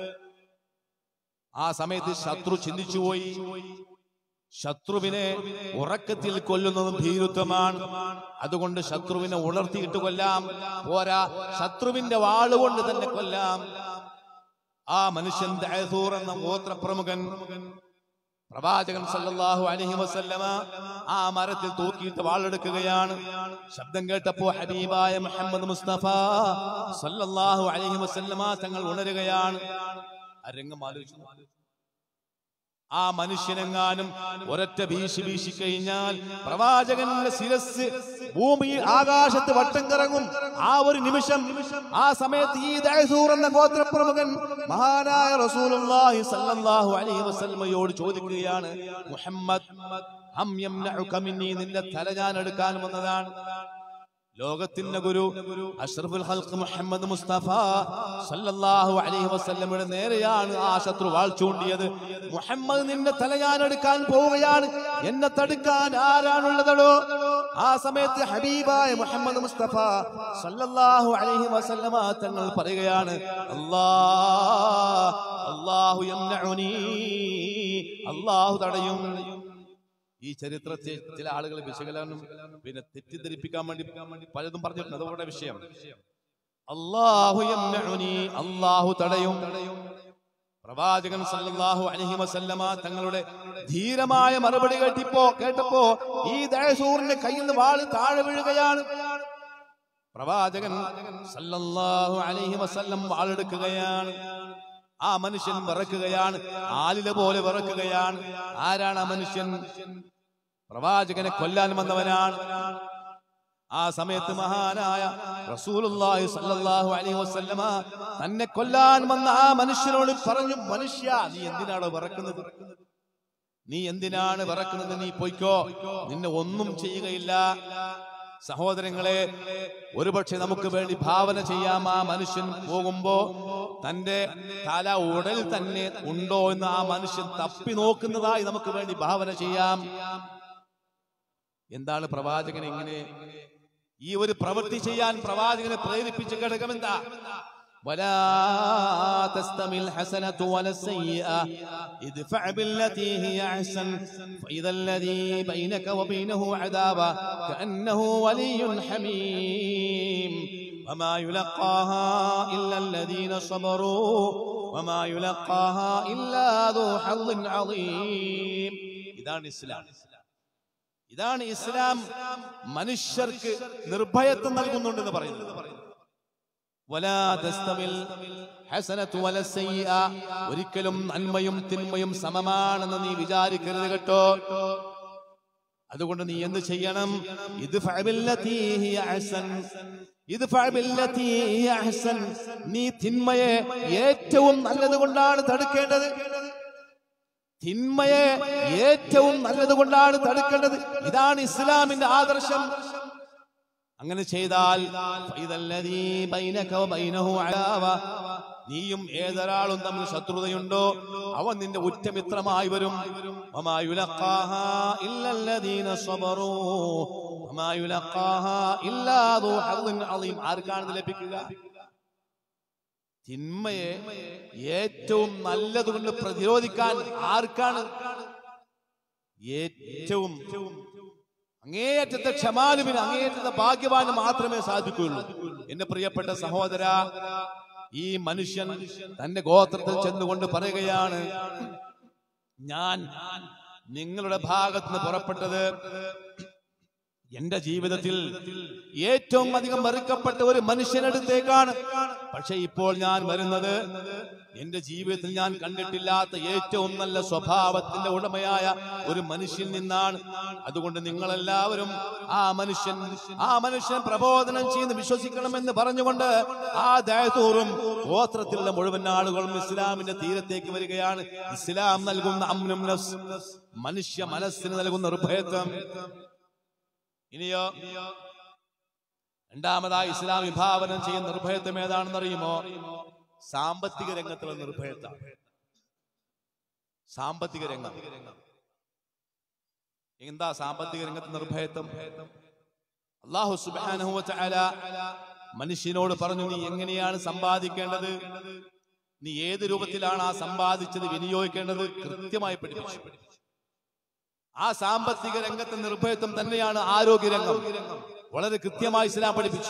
ആ സമയത്ത് ശത്രു ചിന്തിച്ചുപോയി ശത്രുവിനെ ഉറക്കത്തിൽ കൊല്ലുന്നതും ഭീരുത്വമാണ് അതുകൊണ്ട് ശത്രുവിനെ ഉണർത്തിയിട്ട് കൊല്ലാം പോരാ ശത്രുവിന്റെ വാളുകൊണ്ട് തന്നെ കൊല്ലാം ആ മനുഷ്യൻ ദഅസൂർ എന്ന ഗോത്രപ്രമുഖൻ പ്രവാചകൻ സല്ലല്ലാഹു അലൈഹി വസല്ലമ ആ മരത്തിൽ തൂക്കിയിട്ട് വാളെടുക്കുകയാണ് ശബ്ദം കേട്ടപ്പോ ഹബീബായ മുഹമ്മദ് മുസ്തഫ സല്ലല്ലാഹു അലൈഹി വസല്ലമ തങ്ങൾ ഉണരുകയാണ് അരങ്ങം ആലോചിച്ചു ആ മനുഷ്യനെങ്ങാനും ഒരൊറ്റ വീശി വീശി കഴിഞ്ഞാൽ പ്രവാചകന്റെ ശിരസ് ഭൂമിയിൽ ആകാശത്ത് വട്ടം കറങ്ങും ആ ഒരു നിമിഷം ആ സമയത്ത് ഈ ദഅസൂർ എന്ന ഗോത്രപ്രമുഖൻ മഹാനായ റസൂലുള്ളാഹി സല്ലല്ലാഹു അലൈഹി വസല്ലമയോട് ചോദിക്കുകയാണ് മുഹമ്മദ് ഹം യംനഉക മിന്നി നിന്റെ തല ഞാൻ എടുക്കാൻ വന്നതാണ് ലോകത്തിന്റെ ഗുരു അഷ്റഫുൽ ഹൽക്ക് മുഹമ്മദ് മുസ്തഫ സല്ലല്ലാഹു അലൈഹി വസല്ലമയുടെ നേരെയാണ് ആ ശത്രു വാൾ ചൂണ്ടിയത് മുഹമ്മദ് നിന്റെ തല ഞാൻ എടുക്കാൻ പോവുകയാണ് എന്നെ തടുക്കാൻ ആരാണുള്ളതടോ ആ സമയത്ത് ഹബീബായ മുഹമ്മദ് മുസ്തഫ സല്ലല്ലാഹു അലൈഹി വസല്ലമ തങ്ങൾ പറയുകയാണ് അല്ലാ അല്ലാഹു യംനഉനി അല്ലാഹു തടയും ഈ ചരിത്രത്തെ ചില ആളുകൾ വിശകലനം പിന്നെ തെറ്റിദ്ധരിപ്പിക്കാൻ വേണ്ടി പലതും പറഞ്ഞിട്ടുണ്ട് അതോടെ വിഷയം അള്ളാഹു യംനഉനി അള്ളാഹു തടയും പ്രവാചകൻ സല്ലല്ലാഹു അലൈഹി വസല്ലമ തങ്ങളുടെ ധീരമായ മറുപടി കേട്ടിപ്പോ കേട്ടപ്പോ ഈ ദയസൂറിന്റെ കയ്യിൽ നിന്ന് വാള് താഴെ വീഴുകയാണ് പ്രവാചകൻ സല്ലല്ലാഹു അലൈഹി വസല്ലം വാളെടുക്കുകയാണ് ആ മനുഷ്യൻ വിറക്കുകയാണ് ആലില പോലെ വിറക്കുകയാണ് ആരാണ് ആ മനുഷ്യൻ പ്രവാചകനെ കൊല്ലാൻ വന്നവനാണ് ആ സമയത്ത് മഹാനായ റസൂലുള്ളാഹി സ്വല്ലല്ലാഹു അലൈഹി വസല്ലമ തന്നെ കൊല്ലാൻ വന്ന ആ മനുഷ്യനോട് പറഞ്ഞു മനുഷ്യ നീ എന്തിനാണോ വിറക്കുന്നത് നീ എന്തിനാണ് വിറക്കുന്നത് നീ പൊയ്ക്കോ നിന്നെ ഒന്നും ചെയ്യുകയില്ല സഹോദരങ്ങളെ ഒരുപക്ഷെ നമുക്ക് വേണ്ടി ഭാവന ചെയ്യാം ആ മനുഷ്യൻ പോകുമ്പോ തന്റെ തല ഉടൽ തന്നെ ഉണ്ടോ എന്ന് ആ മനുഷ്യൻ തപ്പി നോക്കുന്നതായി നമുക്ക് വേണ്ടി ഭാവന ചെയ്യാം എന്താണ് പ്രവാചകൻ ഇങ്ങനെ ഈ ഒരു പ്രവൃത്തി ചെയ്യാൻ പ്രവാചകനെ പ്രേരിപ്പിച്ച ഘടകം എന്താ ولا تستمي الحسنة ولا السيئة ادفع بالتي هي أحسن فإذا الذي بينك وبينه عذابا كأنه ولي حميم وما يلقاها إلا الذين صبروا وما يلقاها إلا ذو حظ عظيم إذا الإسلام ഇതാണ് ഇസ്ലാം മനുഷ്യർക്ക് നിർഭയത്വം നൽകുന്നുണ്ടെന്ന് പറയുന്നത് വലാ തസ്തമിൽ ഹസനത്തു വല സയ്യിഅ. ഒരിക്കലും നന്മയും തിന്മയും സമമാണെന്ന് നീ വിചാരിക്കരുത് കേട്ടോ അതുകൊണ്ട് നീ എന്ത് ചെയ്യണം ഇത് നീ തിന്മയെ ഏറ്റവും നല്ലത് കൊണ്ടാണ് തടുക്കേണ്ടത് തിന്മയെ ഏറ്റവും നല്ലത് കൊണ്ടാണ് തടുക്കേണ്ടത് ഇതാണ് ഇസ്ലാമിന്റെ ആദർശം അങ്ങനെ ചെയ്താൽ ഫൈദല്ലദീ ബൈനക വബൈനഹു അദാവ. നീയും ഏതൊരാളും തമ്മിൽ ശത്രുതയുണ്ടോ അവൻ നിന്റെ ഉറ്റമിത്രമായി വരും വമാ യുലഖാഹാ ഇല്ലല്ലദീന സ്വബറൂ. വമാ യുലഖാഹാ ഇല്ലാ ദൂ ഹദ്ദിൻ അളീം. ആർക്കാണ് ഇത് ലഭിക്കുക തിന്മയെ ഏറ്റവും നല്ലതുകൊണ്ട് പ്രതിരോധിക്കാൻ ആർക്കാണ് ഏറ്റവും അങ്ങേയറ്റത്തെ ക്ഷമാലുവിന് അങ്ങേയറ്റത്തെ ഭാഗ്യവാന് മാത്രമേ സാധിക്കുകയുള്ളൂ എന്റെ പ്രിയപ്പെട്ട സഹോദര ഈ മനുഷ്യൻ തന്റെ ഗോത്രത്തിൽ ചെന്നുകൊണ്ട് പറയുകയാണ് ഞാൻ നിങ്ങളുടെ ഭാഗത്ത് നിന്ന് പുറപ്പെട്ടത് എന്റെ ജീവിതത്തിൽ ഏറ്റവും അധികം വെറുക്കപ്പെട്ട ഒരു മനുഷ്യനടുത്തേക്കാണ് പക്ഷെ ഇപ്പോൾ ഞാൻ വരുന്നത് എന്റെ ജീവിതത്തിൽ ഞാൻ കണ്ടിട്ടില്ലാത്ത ഏറ്റവും നല്ല സ്വഭാവത്തിന്റെ ഉടമയായ ഒരു മനുഷ്യൻ നിന്നാണ് അതുകൊണ്ട് നിങ്ങളെല്ലാവരും ആ മനുഷ്യൻ ആ മനുഷ്യൻ പ്രബോധനം ചെയ്യുന്ന വിശ്വസിക്കണമെന്ന് പറഞ്ഞുകൊണ്ട് ആ ദയതോറും ഗോത്രത്തിലുള്ള മുഴുവൻ ആളുകളും ഇസ്ലാമിന്റെ തീരത്തേക്ക് വരികയാണ് ഇസ്ലാം നൽകുന്ന അമ്നും നഫ്സ് മനുഷ്യ മനസ്സിന് നൽകുന്ന നിർഭയത്വം ഇനിയോ രണ്ടാമതായി ഇസ്ലാം വിഭാവനം ചെയ്യുന്ന നിർഭയത്വം ഏതാണെന്ന് അറിയുമോ സാമ്പത്തിക രംഗത്തുള്ള നിർഭയത്വം സാമ്പത്തിക രംഗം എന്താ സാമ്പത്തിക രംഗത്ത് നിർഭയത്വം അള്ളാഹു സുബ്ഹാനഹു വ തആല മനുഷ്യനോട് പറഞ്ഞു നീ എങ്ങനെയാണ് സമ്പാദിക്കേണ്ടത് നീ ഏത് രൂപത്തിലാണ് ആ സമ്പാദിച്ചത് വിനിയോഗിക്കേണ്ടത് കൃത്യമായി പഠിപ്പിച്ചു ആ സാമ്പത്തിക രംഗത്തെ നിർഭയത്വം തന്നെയാണ് ആരോഗ്യരംഗം വളരെ കൃത്യമായി ഇസ്ലാം പഠിപ്പിച്ചു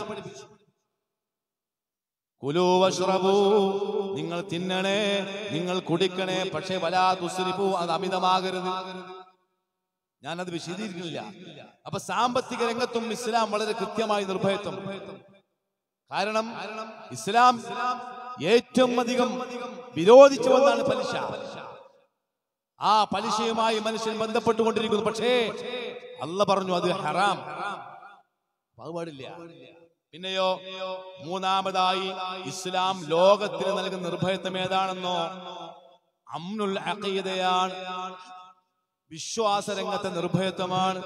കുലൂ വഷ്റബൂ നിങ്ങൾ തിന്നണേ നിങ്ങൾ കുടിക്കണേ പക്ഷേ വലാ തുസ്രിഫു അത് അമിതമാകരുത് ഞാനത് വിശദീകരിക്കുന്നില്ല അപ്പൊ സാമ്പത്തിക രംഗത്തും ഇസ്ലാം വളരെ കൃത്യമായി നിർഭയത്വം കാരണം ഇസ്ലാം ഏറ്റവും അധികം വിരോധിച്ചു വന്നാണ് പലിശ ആ പലിശയുമായി മനുഷ്യൻ ബന്ധപ്പെട്ടുകൊണ്ടിരിക്കുന്നു പക്ഷേ അല്ല പറഞ്ഞു അത് ഹറാം അത് പാടില്ല പിന്നെയോ മൂന്നാമതായി ഇസ്ലാം ലോകത്തിന് നൽകുന്ന നിർഭയത്വം ഏതാണെന്നോ അമ്നുൽ അഖീദയാണ് വിശ്വാസ രംഗത്തെ നിർഭയത്വമാണ്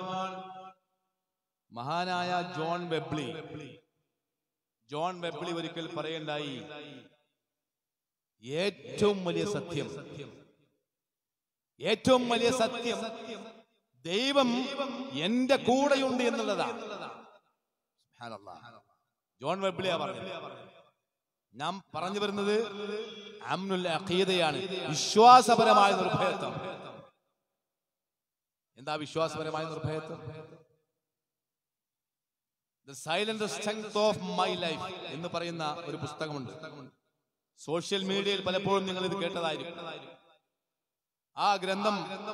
മഹാനായ ജോൺ വെബ്ലി ജോൺ വെബ്ലി ഒരിക്കൽ പറയണ്ടായി ഏറ്റവും വലിയ സത്യം ഏറ്റവും വലിയ സത്യം ദൈവം എന്റെ കൂടെയുണ്ട് എന്നുള്ളതാണ് സുബ്ഹാനല്ലാഹ്. ജോൺ വെബ്ലിയാ പറഞ്ഞത് നാം പറഞ്ഞു വരുന്നത് അമ്നുൽ അഖീദയാണ് വിശ്വാസപരമായ നിർഭയത്വം എന്താ വിശ്വാസപരമായ നിർഭയത്വം the silent strength of my life എന്ന് പറയുന്ന ഒരു പുസ്തകമുണ്ട് സോഷ്യൽ മീഡിയയിൽ പലപ്പോഴും നിങ്ങൾ ഇത് കേട്ടതായിരിക്കും ആ ഗ്രന്ഥം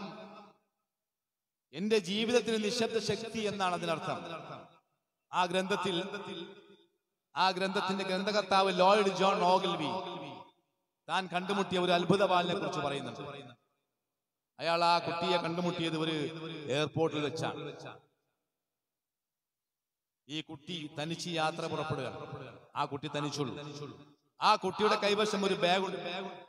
എന്റെ ജീവിതത്തിന് നിശബ്ദ ശക്തി എന്നാണ് അതിനർത്ഥം ആ ഗ്രന്ഥത്തിൽ ആ ഗ്രന്ഥത്തിന്റെ ഗ്രന്ഥകർത്താവ് ലോയിഡ് ജോൺ ഓഗിൽവി താൻ കണ്ടുമുട്ടിയ ഒരു അത്ഭുത ബാലിനെ കുറിച്ച് പറയുന്നുണ്ട് അയാൾ ആ കുട്ടിയെ കണ്ടുമുട്ടിയത് ഒരു എയർപോർട്ടിൽ വെച്ചാണ് ഈ കുട്ടി തനിച്ച് യാത്ര പുറപ്പെടുകയാണ് ആ കുട്ടി തനിച്ചുള്ളൂ ആ കുട്ടിയുടെ കൈവശം ഒരു ബാഗുണ്ട്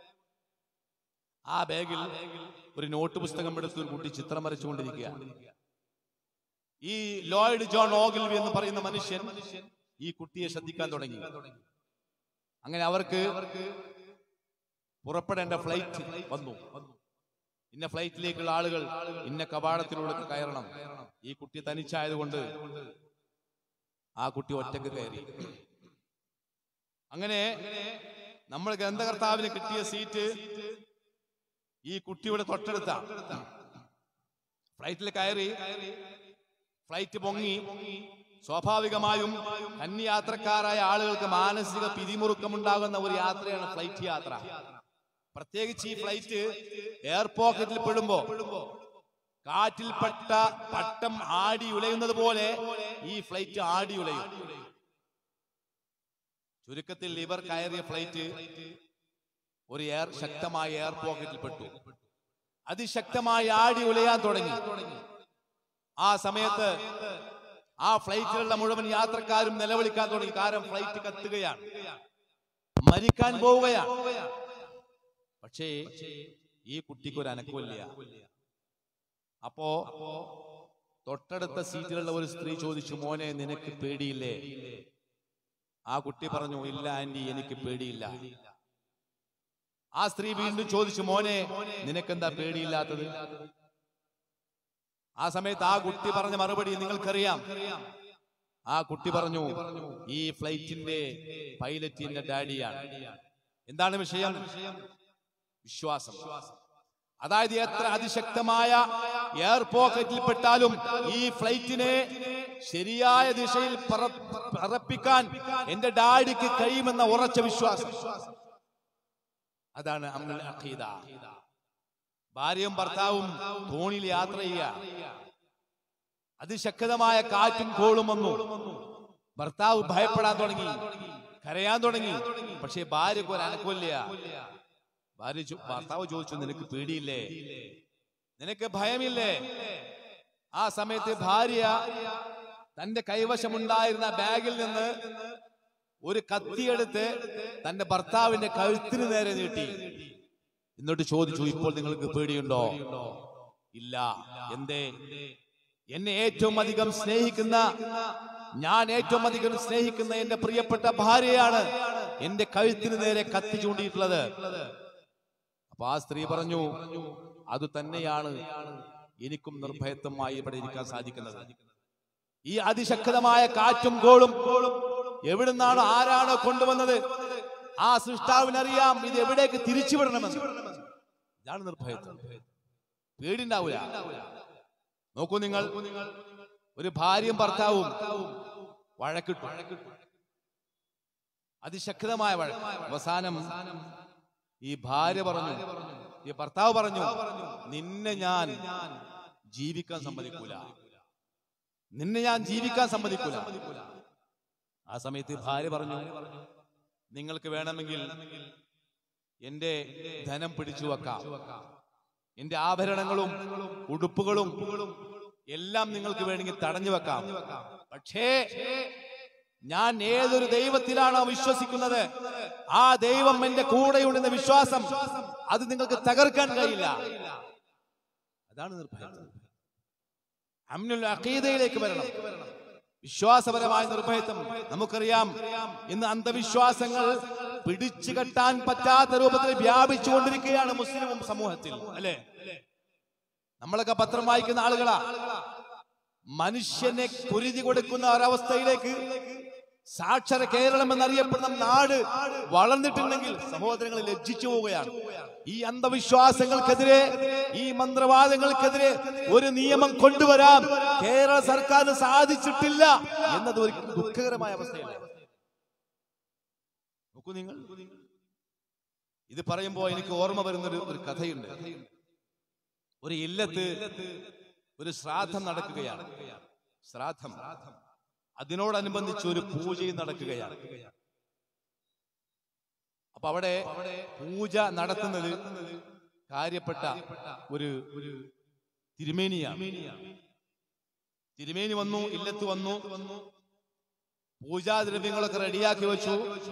ആ ബാഗിൽ ഒരു നോട്ട് പുസ്തകം എടുത്ത് ഒരു കുട്ടി ചിത്രം വരച്ചുകൊണ്ടിരിക്കുകയാണ് ഈ ലോയിഡ് ജോൺ ഓഗിൽവി എന്ന് പറയുന്ന മനുഷ്യൻ ഈ കുട്ടിയെ ശ്രദ്ധിക്കാൻ തുടങ്ങി അങ്ങനെ അവർക്ക് പുറപ്പെടേണ്ട ഫ്ലൈറ്റ് വന്നു ഇന്ന ഫ്ലൈറ്റിലേക്കുള്ള ആളുകൾ ഇന്ന കവാടത്തിലൂടെ കയറണം ഈ കുട്ടി തനിച്ചായതുകൊണ്ട് ആ കുട്ടി ഒറ്റക്ക് കയറി അങ്ങനെ നമ്മൾ ഗ്രന്ഥകർത്താവിന് കിട്ടിയ സീറ്റ് ഈ കുട്ടിയുടെ തൊട്ടടുത്ത ഫ്ലൈറ്റിൽ കയറി ഫ്ലൈറ്റ് പൊങ്ങി സ്വാഭാവികമായും കന്യാത്രക്കാരായ ആളുകൾക്ക് മാനസിക പിരിമുറുക്കമുണ്ടാകുന്ന ഒരു യാത്രയാണ് ഫ്ലൈറ്റ് യാത്ര പ്രത്യേകിച്ച് ഈ ഫ്ലൈറ്റ് എയർ പോക്കറ്റിൽ പെടുമ്പോ കാറ്റിൽപ്പെട്ട പട്ടം ആടി ഉലയുന്നത് പോലെ ഈ ഫ്ലൈറ്റ് ആടി ഉലയും ചുരുക്കത്തിൽ ഇവർ കയറിയ ഫ്ലൈറ്റ് ഒരു എയർ ശക്തമായ എയർ പോക്കറ്റിൽ പെട്ടു അതിശക്തമായി ആടി ഉലയാൻ തുടങ്ങി ആ സമയത്ത് ആ ഫ്ലൈറ്റിലുള്ള മുഴുവൻ യാത്രക്കാരും നിലവിളിക്കാൻ തുടങ്ങി കാരണം ഫ്ലൈറ്റ് കത്തുകയാണ് മരിക്കാൻ പോവുകയാണ് പക്ഷേ ഈ കുട്ടിക്ക് ഒരു അനക്കമില്ല അപ്പോ തൊട്ടടുത്ത സീറ്റിലുള്ള ഒരു സ്ത്രീ ചോദിച്ചു മോനെ നിനക്ക് പേടിയില്ലേ ആ കുട്ടി പറഞ്ഞു ഇല്ല ആന്റി എനിക്ക് പേടിയില്ല ആ സ്ത്രീ വീണ്ടും ചോദിച്ചു മോനെ നിനക്കെന്താ പേടിയില്ലാത്തത് ആ സമയത്ത് ആ കുട്ടി പറഞ്ഞ മറുപടി നിങ്ങൾക്കറിയാം ആ കുട്ടി പറഞ്ഞു ഈ ഫ്ലൈറ്റിന്റെ പൈലറ്റ് എന്റെ ഡാഡിയാണ് എന്താണ് വിഷയം വിശ്വാസം അതായത് എത്ര അതിശക്തമായ എയർ പോക്കറ്റിൽ പെട്ടാലും ഈ ഫ്ലൈറ്റിനെ ശരിയായ ദിശയിൽ പറ- പറപ്പിക്കാൻ എന്റെ ഡാഡിക്ക് കഴിയുമെന്ന ഉറച്ച വിശ്വാസം അതാണ് അമ്മുൽ അഖീദ ഭാര്യയും ഭർത്താവും തോണിയിൽ യാത്ര ചെയ്യുക അതിശക്തമായ കാറ്റും കോളും വന്നു ഭർത്താവ് ഭയപ്പെടാൻ തുടങ്ങി കരയാൻ തുടങ്ങി പക്ഷേ ഭാര്യക്ക് ഒരു അനക്കമില്ല ഭാര്യ ചോ- ഭർത്താവ് ചോദിച്ചു നിനക്ക് പേടിയില്ലേ നിനക്ക് ഭയമില്ലേ ആ സമയത്ത് ഭാര്യ തന്റെ കൈവശമുണ്ടായിരുന്ന ബാഗിൽ നിന്ന് ഒരു കത്തിയെടുത്ത് തന്റെ ഭർത്താവിന്റെ കഴുത്തിന് നേരെ നീട്ടി എന്നിട്ട് ചോദിച്ചു ഇപ്പോൾ നിങ്ങൾക്ക് പേടിയുണ്ടോ ഇല്ല എന്തേ എന്നെ ഏറ്റവും അധികം സ്നേഹിക്കുന്ന ഞാൻ ഏറ്റവും അധികം സ്നേഹിക്കുന്ന എന്റെ പ്രിയപ്പെട്ട ഭാര്യയാണ് എന്റെ കഴുത്തിന് നേരെ കത്തി ചൂണ്ടിയിട്ടുള്ളത് അപ്പൊ ആ സ്ത്രീ പറഞ്ഞു അത് തന്നെയാണ് എനിക്കും നിർഭയത്വമായി ഇവിടെ ഇരിക്കാൻ സാധിക്കുന്നത് ഈ അതിശക്തമായ കാറ്റും കോളും എവിടുന്നാണ് ആരാണ് കൊണ്ടുവന്നത് ആ സൃഷ്ടാവിനറിയാം ഇത് എവിടേക്ക് തിരിച്ചുവിടണമെന്ന് ഇതാണ് നിർഭയത്വം പേടിണ്ടാവൂല നോക്കൂ നിങ്ങൾ ഒരു ഭാര്യയും ഭർത്താവും വഴക്കിട്ടു അതിശക്തമായ വഴക്ക് അവസാനം ഈ ഭാര്യ പറഞ്ഞു ഈ ഭർത്താവ് പറഞ്ഞു നിന്നെ ഞാൻ ജീവിക്കാൻ സമ്മതിക്കൂല നിന്നെ ഞാൻ ജീവിക്കാൻ സമ്മതിക്കൂല ആ സമയത്ത് ഈ ഭാര്യ പറഞ്ഞു നിങ്ങൾക്ക് വേണമെങ്കിൽ എന്റെ ധനം പിടിച്ചു വെക്കാം എന്റെ ആഭരണങ്ങളും ഉടുപ്പുകളും എല്ലാം നിങ്ങൾക്ക് വേണമെങ്കിൽ തടഞ്ഞു വെക്കാം പക്ഷേ ഞാൻ ഏതൊരു ദൈവത്തിലാണോ വിശ്വസിക്കുന്നത് ആ ദൈവം എന്റെ കൂടെയുണ്ടെന്ന വിശ്വാസം അത് നിങ്ങൾക്ക് തകർക്കാൻ കഴിയില്ല അതാണ് നിർഭയം അമ്നുൽ അഖീദയിലേക്ക് വരണം വിശ്വാസപരമായ നിർഭയത്വം നമുക്കറിയാം ഇന്ന് അന്ധവിശ്വാസങ്ങൾ പിടിച്ചു കെട്ടാൻ പറ്റാത്ത രൂപത്തിൽ വ്യാപിച്ചുകൊണ്ടിരിക്കുകയാണ് മുസ്ലിം സമൂഹത്തിൽ അല്ലെ നമ്മളൊക്കെ പത്രം വായിക്കുന്ന ആളുകളാ മനുഷ്യനെ കുരുതി കൊടുക്കുന്ന ഒരവസ്ഥയിലേക്ക് സാക്ഷര കേരളം എന്നറിയപ്പെടുന്ന നാട് വളർന്നിട്ടുണ്ടെങ്കിൽ സഹോദരങ്ങൾ ലജ്ജിച്ചു പോവുകയാണ് ഈ അന്ധവിശ്വാസങ്ങൾക്കെതിരെ ഈ മന്ത്രവാദങ്ങൾക്കെതിരെ ഒരു നിയമം കൊണ്ടുവരാൻ കേരള സർക്കാരിന് സാധിച്ചിട്ടില്ല എന്നത് ഒരു ദുഃഖകരമായ അവസ്ഥയല്ലേ നോക്കൂ നിങ്ങൾ ഇത് പറയുമ്പോ എനിക്ക് ഓർമ്മ വരുന്നൊരു ഒരു കഥയുണ്ട് ഒരു ഇല്ലത്ത് ഒരു ശ്രാദ്ധം നടക്കുകയാണ് ശ്രാദ്ധം അതിനോടനുബന്ധിച്ച് ഒരു പൂജയും നടക്കുകയാണ് അപ്പൊ അവിടെ പൂജ നടത്തുന്നത് കാര്യപ്പെട്ട ഒരു ഒരു തിരുമേനിയാണ് തിരുമേനി വന്നു ഇല്ലത്ത് വന്നു പൂജാദ്രവ്യങ്ങളൊക്കെ റെഡിയാക്കി വെച്ചു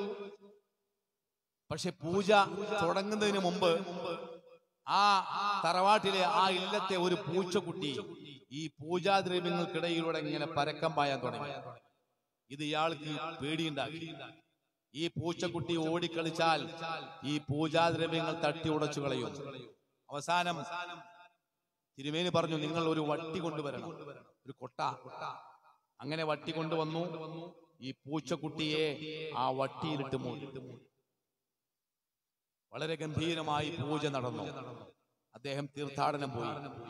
പക്ഷെ പൂജ തുടങ്ങുന്നതിന് മുമ്പ് ആ തറവാട്ടിലെ ആ ഇല്ലത്തെ ഒരു പൂച്ചക്കുട്ടി ഈ പൂജാദ്രവ്യങ്ങൾക്കിടയിലൂടെ ഇങ്ങനെ പരക്കം പായാൻ തുടങ്ങി ഇത് ഇയാൾക്ക് പേടിയുണ്ടാക്കി ഈ പൂച്ചക്കുട്ടി ഓടിക്കളിച്ചാൽ ഈ പൂജാദ്രവ്യങ്ങൾ തട്ടി ഉടച്ചു കളയും അവസാനം തിരുമേനി പറഞ്ഞു നിങ്ങൾ ഒരു വട്ടി കൊണ്ടുവരണം ഒരു കൊട്ട അങ്ങനെ വട്ടി കൊണ്ടുവന്നു ഈ പൂച്ചക്കുട്ടിയെ ആ വട്ടിയിലിട്ട് മൂടി വളരെ ഗംഭീരമായി പൂജ നടന്നു അദ്ദേഹം തീർത്ഥാടനം പോയി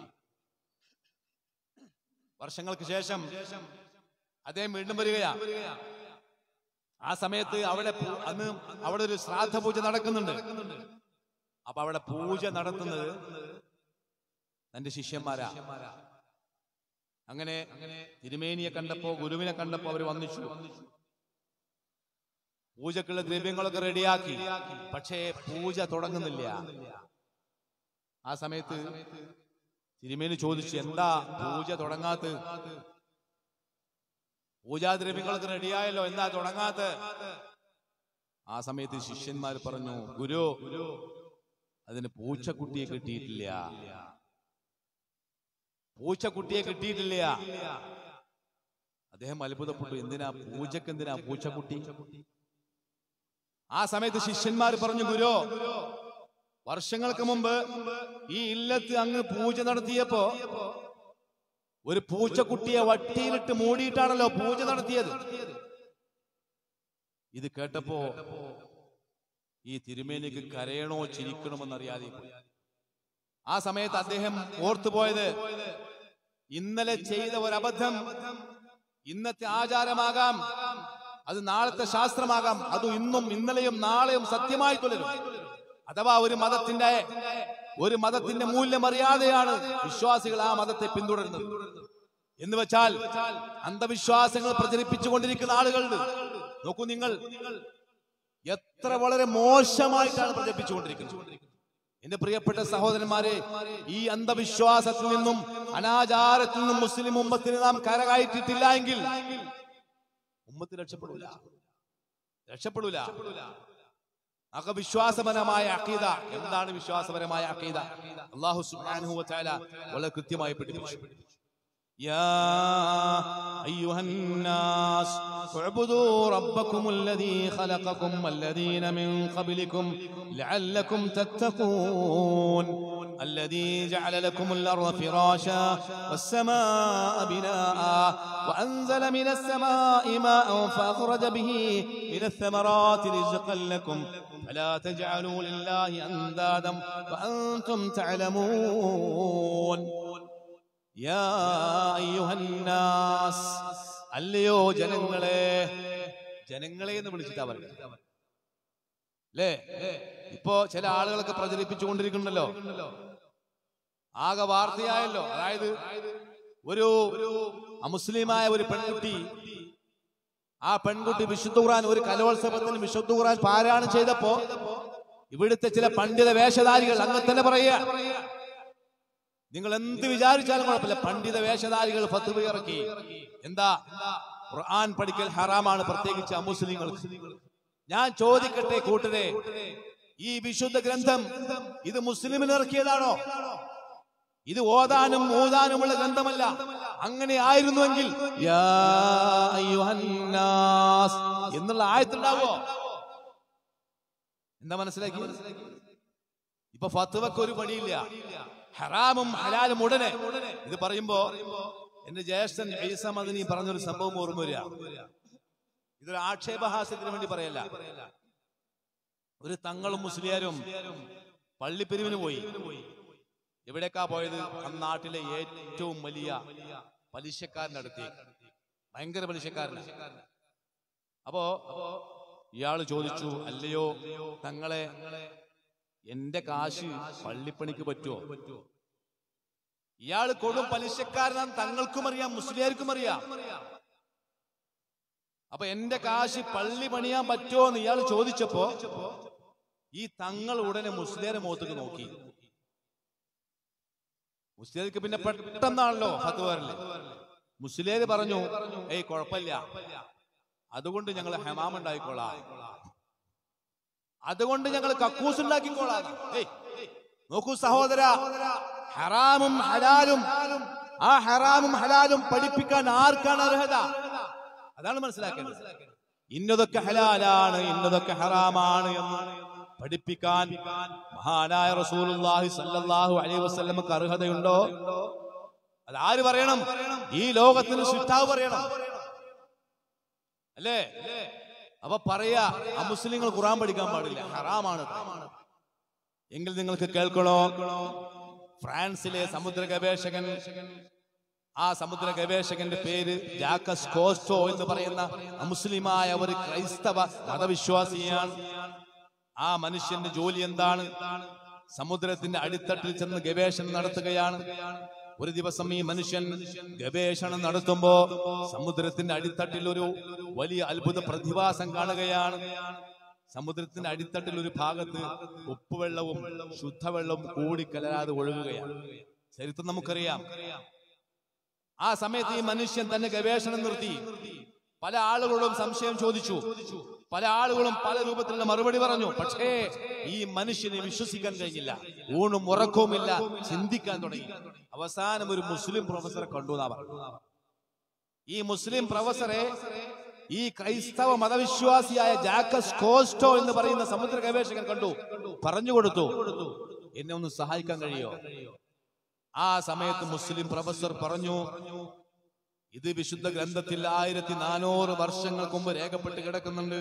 വർഷങ്ങൾക്ക് ശേഷം അദ്ദേഹം വീണ്ടും വരികയാ ആ സമയത്ത് അവിടെ പൂ- അന്ന് അവിടെ ഒരു ശ്രാദ്ധ പൂജ നടക്കുന്നുണ്ട് അപ്പൊ അവിടെ പൂജ നടത്തുന്നത് തന്റെ ശിഷ്യന്മാരാ അങ്ങനെ തിരുമേനിയെ കണ്ടപ്പോ ഗുരുവിനെ കണ്ടപ്പോ അവർ വന്നിച്ചു പൂജക്കുള്ള ദ്രവ്യങ്ങളൊക്കെ റെഡിയാക്കി പക്ഷേ പൂജ തുടങ്ങുന്നില്ല ആ സമയത്ത് തിരുമേനി ചോദിച്ചു എന്താ പൂജ തുടങ്ങാത്ത പൂജാദ്രവ്യങ്ങളൊക്കെ റെഡിയായല്ലോ എന്താ തുടങ്ങാത്ത ആ സമയത്ത് ശിഷ്യന്മാർ പറഞ്ഞു ഗുരു അതിന് പൂച്ചക്കുട്ടിയെ കിട്ടിയിട്ടില്ല പൂച്ചക്കുട്ടിയെ കിട്ടിയിട്ടില്ല അദ്ദേഹം അത്ഭുതപ്പെട്ടു എന്തിനാ പൂജക്ക് എന്തിനാ പൂച്ചക്കുട്ടി ആ സമയത്ത് ശിഷ്യന്മാർ പറഞ്ഞു ഗുരു വർഷങ്ങൾക്ക് മുമ്പ് ഈ ഇല്ലത്ത് അങ്ങ് പൂജ നടത്തിയപ്പോ ഒരു പൂച്ചക്കുട്ടിയെ വട്ടിയിലിട്ട് മൂടിയിട്ടാണല്ലോ പൂജ നടത്തിയത് ഇത് കേട്ടപ്പോ ഈ തിരുമേനിക്ക് കരയണോ ചിരിക്കണമെന്നറിയാതെ പോയി. ആ സമയത്ത് അദ്ദേഹം ഓർത്തുപോയത് ഇന്നലെ ചെയ്ത ഒരു അബദ്ധം ഇന്നത്തെ ആചാരമാകാം അത് നാളത്തെ ശാസ്ത്രമാകാം അത് ഇന്നും ഇന്നലെയും നാളെയും സത്യമായി തുടരും അഥവാ ഒരു മതത്തിന്റെ ഒരു മതത്തിന്റെ മൂല്യം അറിയാതെയാണ് വിശ്വാസികൾ ആ മതത്തെ പിന്തുടരുന്നത് എന്ന് വെച്ചാൽ അന്ധവിശ്വാസങ്ങൾ പ്രചരിപ്പിച്ചുകൊണ്ടിരിക്കുന്ന ആളുകളുണ്ട് നോക്കൂ നിങ്ങൾ എത്ര വളരെ മോശമായിട്ടാണ് പ്രചരിപ്പിച്ചുകൊണ്ടിരിക്കുന്നത് എന്റെ പ്രിയപ്പെട്ട സഹോദരന്മാരെ ഈ അന്ധവിശ്വാസത്തിൽ നിന്നും അനാചാരത്തിൽ നിന്നും മുസ്ലിം ഉമ്മത്തിന് നാം കരകയറ്റിട്ടില്ല എങ്കിൽ ഉമ്മത്ത് രക്ഷപ്പെടൂല രക്ഷപ്പെടൂല അക വിശ്വാസപരമായ അക്കീദ എന്താണ് വിശ്വാസപരമായ അക്കീദ അള്ളാഹു സുബ്ഹാനഹു വ തആല വളരെ കൃത്യമായി പഠിപ്പിച്ചു يا أيها الناس اعبدوا ربكم الذي خلقكم والذين من قبلكم لعلكم تتقون الذي جعل لكم الأرض فراشا والسماء بناء وأنزل من السماء ماء فأخرج به من الثمرات رزقا لكم فلا تجعلوا لله أندادا وأنتم تعلمون യാ അയ്യുഹന്നാസ് അല്ലയോ ജനങ്ങളെ ജനങ്ങളെ എന്ന് വിളിച്ചിട്ടാ പറയുന്നത് അല്ലേ ഇപ്പോ ചില ആളുകളൊക്കെ പ്രചരിപ്പിച്ചുകൊണ്ടിരിക്കുന്നുണ്ടല്ലോ ആകെ വാർത്തയായല്ലോ അതായത് ഒരു അമുസ്ലിമായ ഒരു പെൺകുട്ടി ആ പെൺകുട്ടി വിശുദ്ധ ഖുർആൻ ഒരു കലോത്സവത്തിന് വിശുദ്ധ ഖുർആൻ പാരായണം ചെയ്തപ്പോ ഇവിടുത്തെ ചില പണ്ഡിത വേഷധാരികൾ അങ്ങനെ തന്നെ പറയുക നിങ്ങൾ എന്ത് വിചാരിച്ചാലും കുഴപ്പമില്ല പണ്ഡിത വേഷധാരികൾ ഫത്വ ഇറക്കി എന്താ ഖുർആൻ പഠിക്കൽ ഹറാമാണ് പ്രത്യേകിച്ച് അമുസ്ലിങ്ങൾക്ക് ഞാൻ ചോദിക്കട്ടെ കൂട്ടരെ ഈ വിശുദ്ധ ഗ്രന്ഥം ഇത് മുസ്ലിമിന് ഇറക്കിയതാണോ ഇത് ഓതാനും ഓതാനുമുള്ള ഗ്രന്ഥമല്ല അങ്ങനെ ആയിരുന്നുവെങ്കിൽ യാ അയ്യുഹന്നാസ് എന്നുള്ള ആയത്തുണ്ടാവോ എന്താ മനസ്സിലാക്കി ഇപ്പൊ ഫത്വക്ക് ഒരു പണിയില്ല ഹറാമും ഹലാലും ഉടനെ ഇത് പറയുമ്പോ എന്റെ ജ്യേഷ്ഠൻ ഐസ മദനി പറഞ്ഞൊരു സംഭവം ഓർമ്മ വരിക ഇതൊരു ആക്ഷേപഹാസ്യത്തിന് വേണ്ടി പറയല്ല ഒരു തങ്ങളും മുസ്ലിയാരും പള്ളിപ്പെരുവിന് പോയി എവിടേക്കാ പോയത് അന്നാട്ടിലെ ഏറ്റവും വലിയ പലിശക്കാരൻ്റെ അടുത്തേക്ക് ഭയങ്കര പലിശക്കാരനാണ് അപ്പോ ഇയാള് ചോദിച്ചു അല്ലയോ തങ്ങളെ എന്റെ കാശ് പള്ളിപ്പണിക്ക് പറ്റുമോ ഇയാള് കൊടും പലിശക്കാരനാണ് തങ്ങൾക്കും അറിയാം മുസ്ലിയാർക്കും അറിയാം അപ്പൊ എന്റെ കാശ് പള്ളി പണിയാൻ പറ്റുമോ എന്ന് ഇയാൾ ചോദിച്ചപ്പോ ഈ തങ്ങൾ ഉടനെ മുസ്ലിയാരെ മുഖത്തേക്ക് നോക്കി മുസ്ലിയാർക്ക് പിന്നെ പെട്ടെന്നാണല്ലോ ഫത്ത് വരല് മുസ്ലിയാര് പറഞ്ഞു ഏയ് കുഴപ്പമില്ല അതുകൊണ്ട് ഞങ്ങൾ ഹെമാം ഉണ്ടായിക്കോളാം അതുകൊണ്ട് ഞങ്ങൾ കക്കൂസ് ഉണ്ടാക്കിക്കോളാം ഏയ് നോക്കൂ സഹോദര ഹറാമും ഹലാലും ആ ഹറാമും ഹലാലും പഠിപ്പിക്കാൻ ആർക്കാണ് അർഹത അതാണ് മനസ്സിലാക്കേണ്ടത് ഇന്നതൊക്കെ ഹലാലാണ് ഇന്നതൊക്കെ ഹറാമാണ് എന്ന് പഠിപ്പിക്കാൻ മഹാനായ റസൂലുള്ളാഹി സല്ലല്ലാഹു അലൈഹി വസല്ലമക്ക് അർഹതയുണ്ടോ അത് ആര് പറയണം ഈ ലോകത്തിന് സൃഷ്ടാവ് പറയണം അല്ലേ അപ്പൊ പറയാ ആ മുസ്ലിങ്ങൾ ഖുറാൻ പഠിക്കാൻ പാടില്ല ഹറാമാണ് എങ്കിൽ നിങ്ങൾക്ക് കേൾക്കണോ ഫ്രാൻസിലെ സമുദ്ര ഗവേഷകൻ ആ സമുദ്ര ഗവേഷകന്റെ പേര് ജാക്കസ് കോസ്റ്റോ എന്ന് പറയുന്ന മുസ്ലിമായ ഒരു ക്രൈസ്തവ മതവിശ്വാസിയാണ് ആ മനുഷ്യന്റെ ജോലി എന്താണ് സമുദ്രത്തിന്റെ അടിത്തട്ടിൽ ചെന്ന് ഗവേഷണം നടത്തുകയാണ് ഒരു ദിവസം ഈ മനുഷ്യൻ ഗവേഷണം നടത്തുമ്പോ സമുദ്രത്തിന്റെ അടിത്തട്ടിൽ ഒരു വലിയ അത്ഭുത പ്രതിഭാസം കാണുകയാണ് സമുദ്രത്തിന്റെ അടിത്തട്ടിൽ ഒരു ഭാഗത്ത് ഉപ്പുവെള്ളവും ശുദ്ധവെള്ളവും കൂടിക്കലരാതെ ഒഴുകുകയാണ് ചരിത്രം നമുക്കറിയാം ആ സമയത്ത് ഈ മനുഷ്യൻ തന്നെ ഗവേഷണം നിർത്തി പല ആളുകളോടും സംശയം ചോദിച്ചു പല ആളുകളും പല രൂപത്തിലുള്ള മറുപടി പറഞ്ഞു പക്ഷേ ഈ മനുഷ്യനെ വിശ്വസിക്കാൻ കഴിഞ്ഞില്ല ഊണും ഉറക്കവുമില്ല ചിന്തിക്കാൻ തുടങ്ങി അവസാനം ഒരു മുസ്ലിം പ്രൊഫസറെ കണ്ടു എന്നാ പറഞ്ഞു ഈ മുസ്ലിം പ്രൊഫസറെ ഈ ക്രൈസ്തവ മതവിശ്വാസിയായ ജാക്കസ് കോസ്റ്റോ എന്ന് പറയുന്ന സമുദ്ര ഗവേഷകൻ കണ്ടു പറഞ്ഞു കൊടുത്തു എന്നെ ഒന്ന് സഹായിക്കാൻ കഴിയോ ആ സമയത്ത് മുസ്ലിം പ്രൊഫസർ പറഞ്ഞു ഇത് വിശുദ്ധ ഗ്രന്ഥത്തിൽ ആയിരത്തി നാനൂറ് വർഷങ്ങൾക്ക് മുമ്പ് രേഖപ്പെട്ട് കിടക്കുന്നുണ്ട്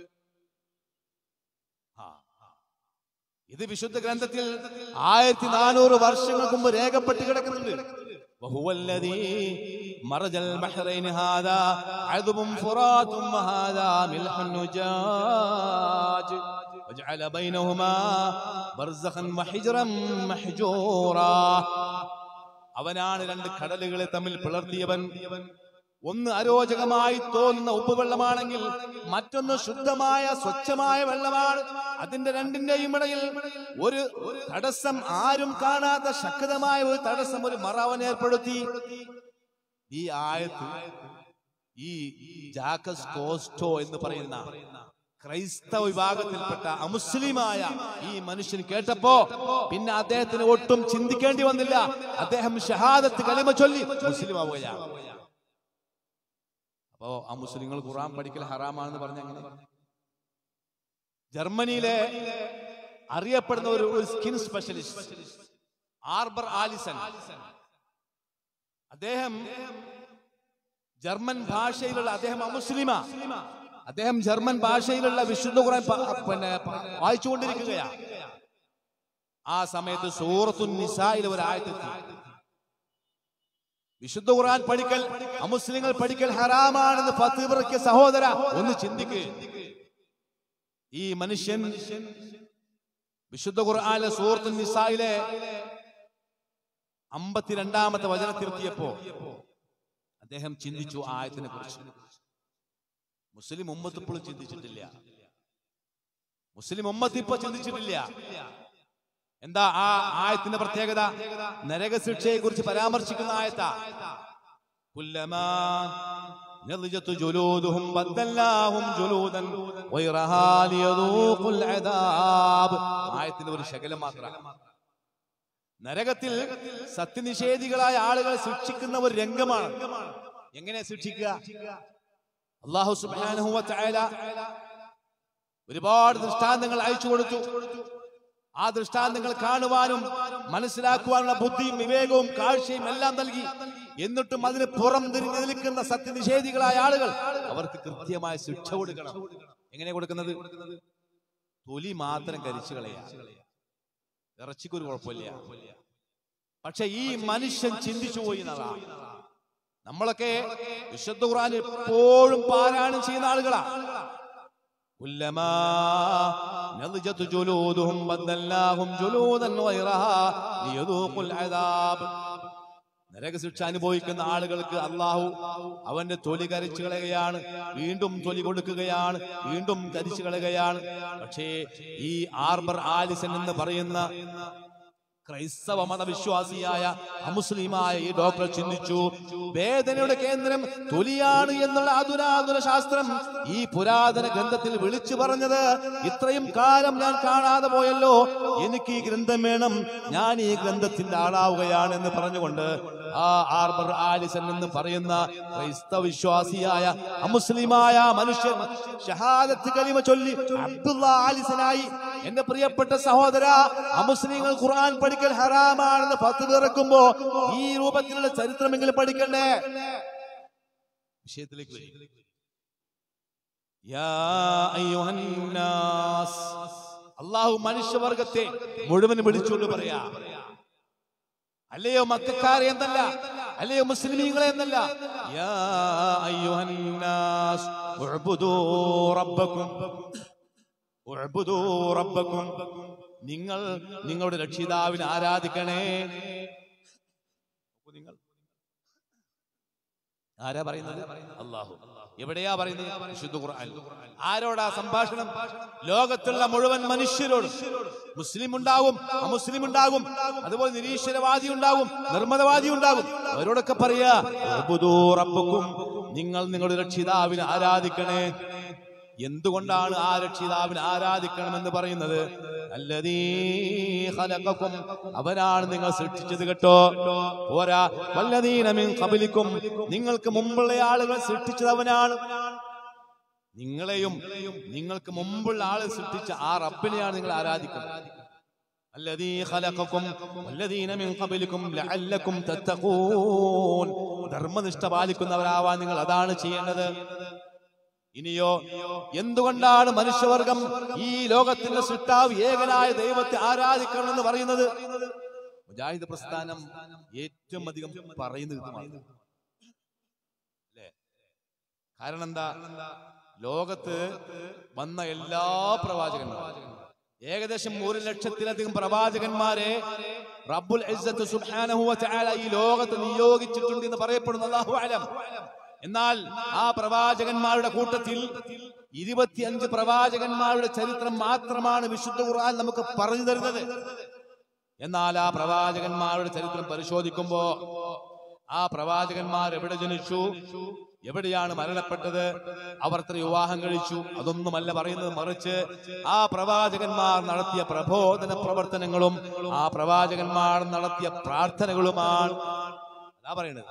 ആ. ഇത് വിശുദ്ധ ഗ്രന്ഥത്തിൽ ആയിരത്തി നാനൂറ് വർഷങ്ങൾക്ക് മുമ്പ് രേഖപ്പെട്ട് കിടക്കുന്നുണ്ട് وهو الذي مرج البحرين هذا عذب فرات وهذا ملح نجاج وجعل بينهما برزخا وحجرا محجورا അവനാണ് രണ്ട് കടലുകളെ തമ്മിൽ പിളർത്തിയവൻ ഒന്ന് അരോചകമായി തോന്നുന്ന ഉപ്പുവെള്ളമാണെങ്കിൽ മറ്റൊന്ന് ശുദ്ധമായ സ്വച്ഛമായ വെള്ളമാണ് അതിന്റെ രണ്ടിന്റെയും ഇടയിൽ ഒരു തടസ്സം ആരും കാണാത്ത ശക്തമായ ഒരു തടസ്സം ഒരു മറവൻ ഏർപ്പെടുത്തി ഈ ആയത്ത് ഈ ജാക്കസ് കോസ്റ്റോ എന്ന് പറയുന്ന ക്രൈസ്തവ വിഭാഗത്തിൽപ്പെട്ട അമുസ്ലിമായ ഈ മനുഷ്യൻ കേട്ടപ്പോ പിന്നെ അദ്ദേഹത്തിന് ഒട്ടും ചിന്തിക്കേണ്ടി വന്നില്ല അദ്ദേഹം ഷഹാദത്ത് കലിമ ചൊല്ലി മുസ്ലിം ആവുകയാണ് അപ്പോ ആ മുസ്ലിങ്ങൾ ഖുറാൻ പഠിക്കൽ ഹറാമാണെന്ന് പറഞ്ഞ അങ്ങനെ ജർമ്മനിയിലെ അറിയപ്പെടുന്ന ഒരു ഒരു സ്കിൻ സ്പെഷ്യലിസ്റ്റ് ആർബർ ആലിസൺ അദ്ദേഹം ജർമ്മൻ ഭാഷയിലുള്ള അദ്ദേഹം അമുസ്ലിമ അദ്ദേഹം ജർമ്മൻ ഭാഷയിലുള്ള വിശുദ്ധ ഖുറാൻ പ- പിന്നെ പ- വായിച്ചുകൊണ്ടിരിക്കുകയാണ് ആ സമയത്ത് സൂറത്തു നിസായിലെ ഒരു ആയത്തെത്തി വിശുദ്ധ ഖുർആൻ പഠിക്കൽ അമുസ്ലിങ്ങൾ പഠിക്കൽ ഹറാമാണെന്ന് ഫത്ത് പിറക്കിയ സഹോദര ഒന്ന് ചിന്തിക്ക് ഈ മനുഷ്യൻ വിശുദ്ധ ഖുർആനിലെ സൂറത്തു നിസായിലെ അമ്പത്തിരണ്ടാമത്തെ വചനത്തിലെത്തിയപ്പോ അദ്ദേഹം ചിന്തിച്ചു ആ ആയത്തിനെ കുറിച്ച് മുസ്ലിം ഉമ്മത്ത് ഇപ്പോഴും ചിന്തിച്ചിട്ടില്ല മുസ്ലിം ഉമ്മത്ത് ഇപ്പൊ ചിന്തിച്ചിട്ടില്ല എന്താ ആ ആയത്തിന്റെ പ്രത്യേകത നരകശിക്ഷയെ കുറിച്ച് പരാമർശിക്കുന്ന ആയത്താ കുല്ലമാ نضجت جلودهم بدلناهم جلودا غيرها ليذوقوا العذاب ആയത്തിന്റെ ഒരു ശകലം മാത്രം നരകത്തിൽ സത്യനിഷേധികളായ ആളുകളെ ശിക്ഷിക്കുന്ന ഒരു രംഗമാണ് എങ്ങനെ ശിക്ഷിക്കുക അള്ളാഹു സുബ്ഹാനഹു വ തആല ഒരുപാട് ദൃഷ്ടാന്തങ്ങൾ അയച്ചു കൊടുത്തു ആ ദൃഷ്ടാന്തങ്ങൾ കാണുവാനും മനസ്സിലാക്കുവാനുള്ള ബുദ്ധിയും വിവേകവും കാഴ്ചയും എല്ലാം നൽകി എന്നിട്ടും അതിന് പുറം തിരിഞ്ഞു നിൽക്കുന്ന സത്യനിഷേധികളായ ആളുകൾ അവർക്ക് കൃത്യമായ ശിക്ഷ കൊടുക്കണം എങ്ങനെ കൊടുക്കുന്നത് തൊലി മാത്രം കരിച്ചു കളയാ ഇറച്ചിക്കൊരു കുഴപ്പമില്ല പക്ഷെ ഈ മനുഷ്യൻ ചിന്തിച്ചു പോയി എന്നതാ നമ്മളൊക്കെ വിശുദ്ധ ഖുർആൻ എപ്പോഴും പാരായണം ചെയ്യുന്ന ആളുകളാ كلما نضجت جلودهم بدلناهم جلودا غيرها ليذوقوا العذاب നരകശിക്ഷ അനുഭവിക്കുന്ന ആളുകൾക്ക് അള്ളാഹു അവന്റെ തൊലി കരിച്ചു കളയുകയാണ് വീണ്ടും തൊലി കൊടുക്കുകയാണ് വീണ്ടും കരിച്ചു കളയുകയാണ് പക്ഷേ ഈ ആർബർ ആലിസൻ എന്ന് പറയുന്ന ക്രൈസ്തവ മതവിശ്വാസിയായ അമുസ്ലിമായ ഈ ഡോക്ടർ ചിന്തിച്ചു വേദനയുടെ കേന്ദ്രം തൊലിയാണ് എന്നുള്ള അധുനാധുന ശാസ്ത്രം ഈ പുരാതന ഗ്രന്ഥത്തിൽ വിളിച്ചു പറഞ്ഞത് ഇത്രയും കാലം ഞാൻ കാണാതെ പോയല്ലോ എനിക്ക് ഈ ഗ്രന്ഥം വേണം ഞാൻ ഈ ഗ്രന്ഥത്തിന്റെ ആളാവുകയാണ് എന്ന് പറഞ്ഞുകൊണ്ട് ആ ആർബർ ആലിസൻ എന്ന് പറയുന്ന ക്രൈസ്തവ വിശ്വാസിയായ അമുസ്ലിമായ മനുഷ്യൻ ഷഹാദത്ത് കലിമ ചൊല്ലി അബ്ദുള്ള ആലിസനായി എന്റെ പ്രിയപ്പെട്ട സഹോദര അമുസ്ലിങ്ങൾ ഖുർആൻ പഠിക്കൽ ഹറാമാണെന്ന് പത്ത് പിറക്കുമ്പോ ഈ രൂപത്തിലുള്ള ചരിത്രമെങ്കിലും പഠിക്കണ്ടേ വിഷയത്തിലേക്ക് വരും. യാ അയ്യുഹന്നാസ്. അള്ളാഹു മനുഷ്യവർഗത്തെ മുഴുവൻ വിളിച്ചുകൊണ്ട് പറയാ അല്ലയോ മക്കാരെ എന്നല്ല അല്ലയോ മുസ്ലിമീങ്ങളെ എന്നല്ല യാ അയ്യുഹന്നാസ് ഉഅ്ബുദൂ റബ്ബക്കും ഉഅ്ബുദൂ റബ്ബക്കും നിങ്ങൾ നിങ്ങളുടെ രക്ഷിതാവിനെ ആരാധിക്കണേ അപ്പൊ നിങ്ങൾ ആരാ പറയുന്നത് അള്ളാഹു എവിടെയാ പറയുന്നത് വിശുദ്ധ ഖുർആൻ ആരോടാ സംഭാഷണം ലോകത്തുള്ള മുഴുവൻ മനുഷ്യരോട് മുസ്ലിം ഉണ്ടാകും അമുസ്ലിം ഉണ്ടാകും അതുപോലെ നിരീശ്വരവാദി ഉണ്ടാകും നിർമ്മതവാദി ഉണ്ടാകും അവരോടൊക്കെ പറയാ "ഉഅ്ബുദൂ റബ്ബക്കും നിങ്ങൾ നിങ്ങളുടെ രക്ഷിതാവിനെ ആരാധിക്കണേ എന്തുകൊണ്ടാണ് ആ രക്ഷിതാവിനെ ആരാധിക്കണമെന്ന് പറയുന്നത് അല്ലതീ ഖലഖക്കും അവനാണ് നിങ്ങൾ സൃഷ്ടിച്ചത് കേട്ടോ പോരാ വല്ലതീന മിൻ ഖബലിക്കും നിങ്ങൾക്ക് മുമ്പുള്ള ആളുകൾ സൃഷ്ടിച്ചത് അവനാണ് നിങ്ങളെയും നിങ്ങൾക്ക് മുമ്പുള്ള ആളെ സൃഷ്ടിച്ച ആ റബ്ബിനെയാണ് നിങ്ങൾ ആരാധിക്കുന്നത് الذي خلقكم والذين من قبلكم لعلكم تتقون ധർമ്മനിഷ്ഠ പാലിക്കുന്നവരാവാൻ നിങ്ങൾ അതാണ് ചെയ്യേണ്ടത് ഇനിയോ എന്തുകൊണ്ടാണ് മനുഷ്യവർഗം ഈ ലോകത്തിന്റെ സൃഷ്ടാവ് ഏകനായ ദൈവത്തെ ആരാധിക്കണം എന്ന് പറയുന്നത് മുജാഹിദ് പ്രസ്ഥാനം ഏറ്റവും അധികം പറയുന്നത് ഇത് മാത്രം. അല്ലേ കാരണം എന്താ ലോകത്ത് വന്ന എല്ലാ പ്രവാചകന്മാരും ഏകദേശം ഒരു ലക്ഷത്തിലധികം പ്രവാചകന്മാരെ റബ്ബുൽ ഇസ്സത്ത് സുബ്ഹാനഹു വ തആല ഈ ലോകത്ത് നിയോഗിച്ചിട്ടുണ്ട് എന്ന് പറയപ്പെടുന്നു അല്ലാഹു അലം എന്നാൽ ആ പ്രവാചകന്മാരുടെ കൂട്ടത്തിൽ ഇരുപത്തിയഞ്ച് പ്രവാചകന്മാരുടെ ചരിത്രം മാത്രമാണ് വിശുദ്ധ ഖുർആൻ നമുക്ക് പറഞ്ഞു തരുന്നത് എന്നാൽ ആ പ്രവാചകന്മാരുടെ ചരിത്രം പരിശോധിക്കുമ്പോ ആ പ്രവാചകന്മാർ എവിടെ ജനിച്ചു എവിടെയാണ് മരണപ്പെട്ടത് അവർ എത്ര വിവാഹം കഴിച്ചു അതൊന്നുമല്ല പറയുന്നത് മറിച്ച് ആ പ്രവാചകന്മാർ നടത്തിയ പ്രബോധന പ്രവർത്തനങ്ങളും ആ പ്രവാചകന്മാർ നടത്തിയ പ്രാർത്ഥനകളുമാണ് അതാ പറയുന്നത്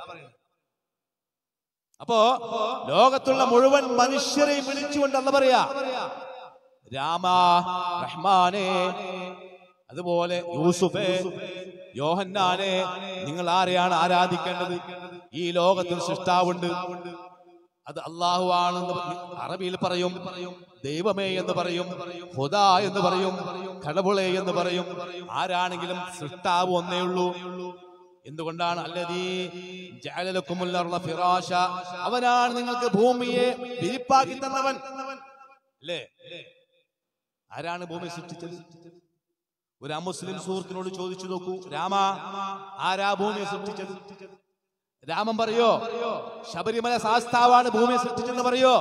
അപ്പോ ലോകത്തുള്ള മുഴുവൻ മനുഷ്യരെയും വിളിച്ചുകൊണ്ട് അല്ല പറയാ രാമ റഹ്മാനെ അതുപോലെ യൂസുഫേ യോഹന്നാനെ നിങ്ങൾ ആരെയാണ് ആരാധിക്കേണ്ടത് ഈ ലോകത്തിൽ സൃഷ്ടാവുണ്ട് അത് അള്ളാഹു ആണെന്ന് അറബിയിൽ പറയും ദൈവമേ എന്ന് പറയും ഹുദ എന്ന് പറയും കടവുളെ എന്ന് പറയും ആരാണെങ്കിലും സൃഷ്ടാവ് ഒന്നേ ഉള്ളൂ എന്തുകൊണ്ടാണ് അല്ലതീ ജഅലലക്കുമുൽ അർള ഫിറാശ അവനാണ് നിങ്ങൾക്ക് ഭൂമിയെ വിരിപ്പാക്കി തന്നവൻ അല്ലേ ആരാണ് ഭൂമി സൃഷ്ടിച്ചത് ഒരു അമുസ്ലിം സുഹൃത്തിനോട് ചോദിച്ചു നോക്കൂ രാമ ആരാ ഭൂമിയെ സൃഷ്ടിച്ചത് രാമൻ പറയോ ശബരിമല ശാസ്താവാണ് ഭൂമിയെ സൃഷ്ടിച്ചെന്ന് പറയോ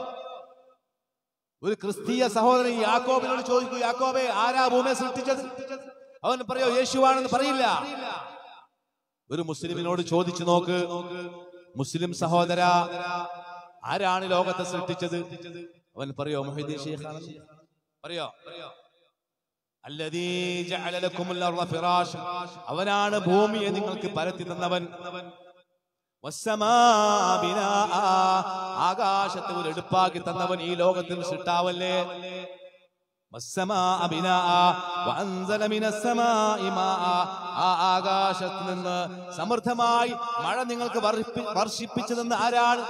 ഒരു ക്രിസ്തീയ സഹോദരൻ യാക്കോബിനോട് ചോദിക്കൂ യാക്കോബെ ആരാ ഭൂമിയെ സൃഷ്ടിച്ചത് അവൻ പറയോ യേശുവാണെന്ന് പറയില്ല ഒരു മുസ്ലിമിനോട് ചോദിച്ചു നോക്ക് മുസ്ലിം സഹോദര ആരാണ് ലോകത്തെ സൃഷ്ടിച്ചത് അവൻ പറയോ മൊഹീദ്ദീൻ ഷെയ്ഖാണെന്ന് പറയോ അല്ലദീ ജഅല ലക്കുമുൽ അർള ഫിറാശ അവനാണ് ഭൂമിയെ നിങ്ങൾക്ക് പരത്തി തന്നവൻ വസ്സമാ ബിനാഅ. ആകാശത്തെ ഒരു എടുപ്പാക്കി തന്നവൻ ഈ ലോകത്തിൽ സൃഷ്ടാവല്ലേ വസ്സമാ ബിനാഅ. വഅൻസല മിനസ്സമാഇ മാഅ. ആ ആകാശത്ത് നിന്ന് സമൃദ്ധമായി മഴ നിങ്ങൾക്ക് വർഷിപ്പി- വർഷിപ്പിച്ചതെന്ന് ആരാണ്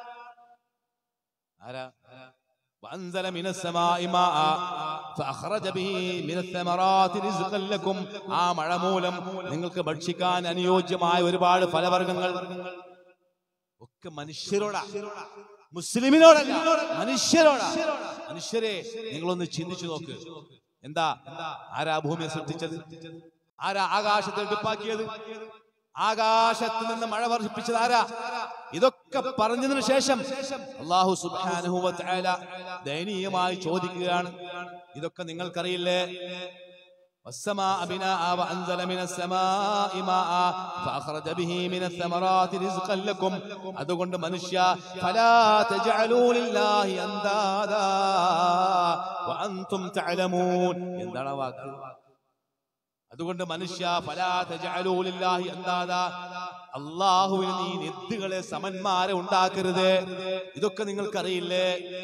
ആരാ وأنزل من السماء ماء فأخرج به من الثمرات رزقا لكم ആ മഴ മൂലം നിങ്ങൾക്ക് ഭക്ഷിക്കാൻ അനുയോജ്യമായ ഒരുപാട് ഫലവർഗ്ഗങ്ങൾ ഒക്കെ മനുഷ്യരോടാ മുസ്ലിമിനോടല്ല മനുഷ്യരോടാ മനുഷ്യരെ നിങ്ങളൊന്ന് ചിന്തിച്ചു നോക്ക് എന്താ ആരാ ഭൂമിയെ സൃഷ്ടിച്ചത് ആരാ ആകാശത്തെ എടുപ്പാക്കിയത് ആകാശത്ത് നിന്ന് മഴ വർഷിപ്പിച്ചതാരാ ഇതൊക്കെ പറഞ്ഞതിനു ശേഷം അള്ളാഹു സുബ്ഹാനഹു വ തആല ദയനീയമായി ചോദിക്കുകയാണ് ഇതൊക്കെ നിങ്ങൾക്കറിയില്ലേ والسماء بناء وأنزل من السماء ماء فأخرج به من الثمرات رزقا لكم അതുകൊണ്ട് മനുഷ്യ فلا تجعلوا لله أندادا وأنتم تعلمون എന്താണ് ആ വാക്ക് അതുകൊണ്ട് മനുഷ്യ فلا تجعلوا لله أندادا അള്ളാഹുവിന് നീ നിദ്ദുകളെ സമന്മാരെ ഉണ്ടാക്കരുത് ഇതൊക്കെ നിങ്ങൾക്കറിയില്ലേ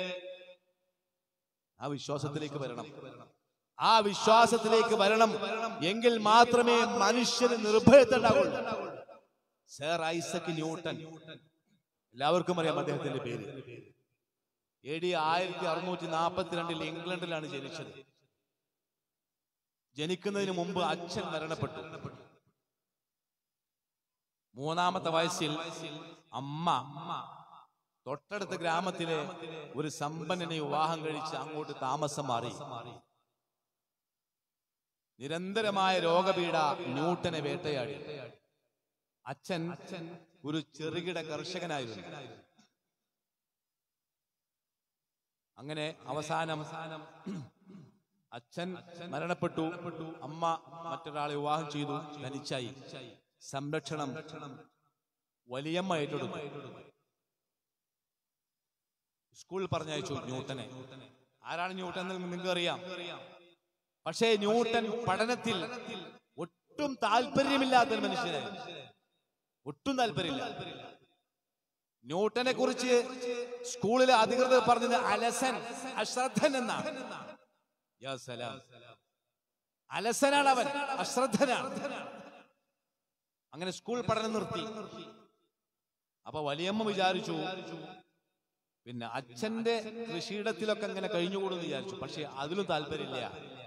ആ വിശ്വാസത്തിലേക്ക് വരണം ആ വിശ്വാസത്തിലേക്ക് വരണം എങ്കിൽ മാത്രമേ മനുഷ്യന് നിർഭയത്തുണ്ടാവുള്ളൂ സർ ഐസക് ന്യൂട്ടൻ എല്ലാവർക്കും അറിയാം അദ്ദേഹത്തിന്റെ പേര് എ ഡി ആയിരത്തി അറുന്നൂറ്റി നാൽപ്പത്തിരണ്ടിൽ ഇംഗ്ലണ്ടിലാണ് ജനിച്ചത് ജനിക്കുന്നതിന് മുമ്പ് അച്ഛൻ മരണപ്പെട്ടു മൂന്നാമത്തെ വയസ്സിൽ അമ്മ തൊട്ടടുത്ത ഗ്രാമത്തിലെ ഒരു സമ്പന്നനെ വിവാഹം കഴിച്ച് അങ്ങോട്ട് താമസം മാറി നിരന്തരമായ രോഗപീഠ ന്യൂട്ടനെ വേട്ടയാടി അച്ഛൻ ഒരു ചെറുകിട കർഷകനായിരുന്നു അങ്ങനെ അവസാനം അച്ഛൻ മരണപ്പെട്ടു അമ്മ മറ്റൊരാളെ വിവാഹം ചെയ്തു ധനിച്ചായി സംരക്ഷണം വലിയമ്മ ഏറ്റെടുത്തു സ്കൂളിൽ പറഞ്ഞയച്ചു ന്യൂട്ടനെ ആരാണ് ന്യൂട്ടൻ എന്ന് നിങ്ങൾക്ക് അറിയാം പക്ഷേ ന്യൂട്ടൻ പഠനത്തിൽ ഒട്ടും താല്പര്യമില്ലാത്ത ഒരു മനുഷ്യനായിരുന്നു ഒട്ടും താല്പര്യമില്ല ന്യൂട്ടനെ കുറിച്ച് സ്കൂളിലെ അധികൃതർ പറഞ്ഞത് അലസൻ അശ്രദ്ധൻ എന്നാണ് യാ സലാം അലസനാണ് അവൻ അശ്രദ്ധനാണ് അങ്ങനെ സ്കൂൾ പഠനം നിർത്തി അപ്പൊ വലിയമ്മ വിചാരിച്ചു പിന്നെ അച്ഛന്റെ കൃഷിയിടത്തിലൊക്കെ അങ്ങനെ കഴിഞ്ഞുകൂടുന്നു വിചാരിച്ചു പക്ഷെ അതിലും താല്പര്യമില്ല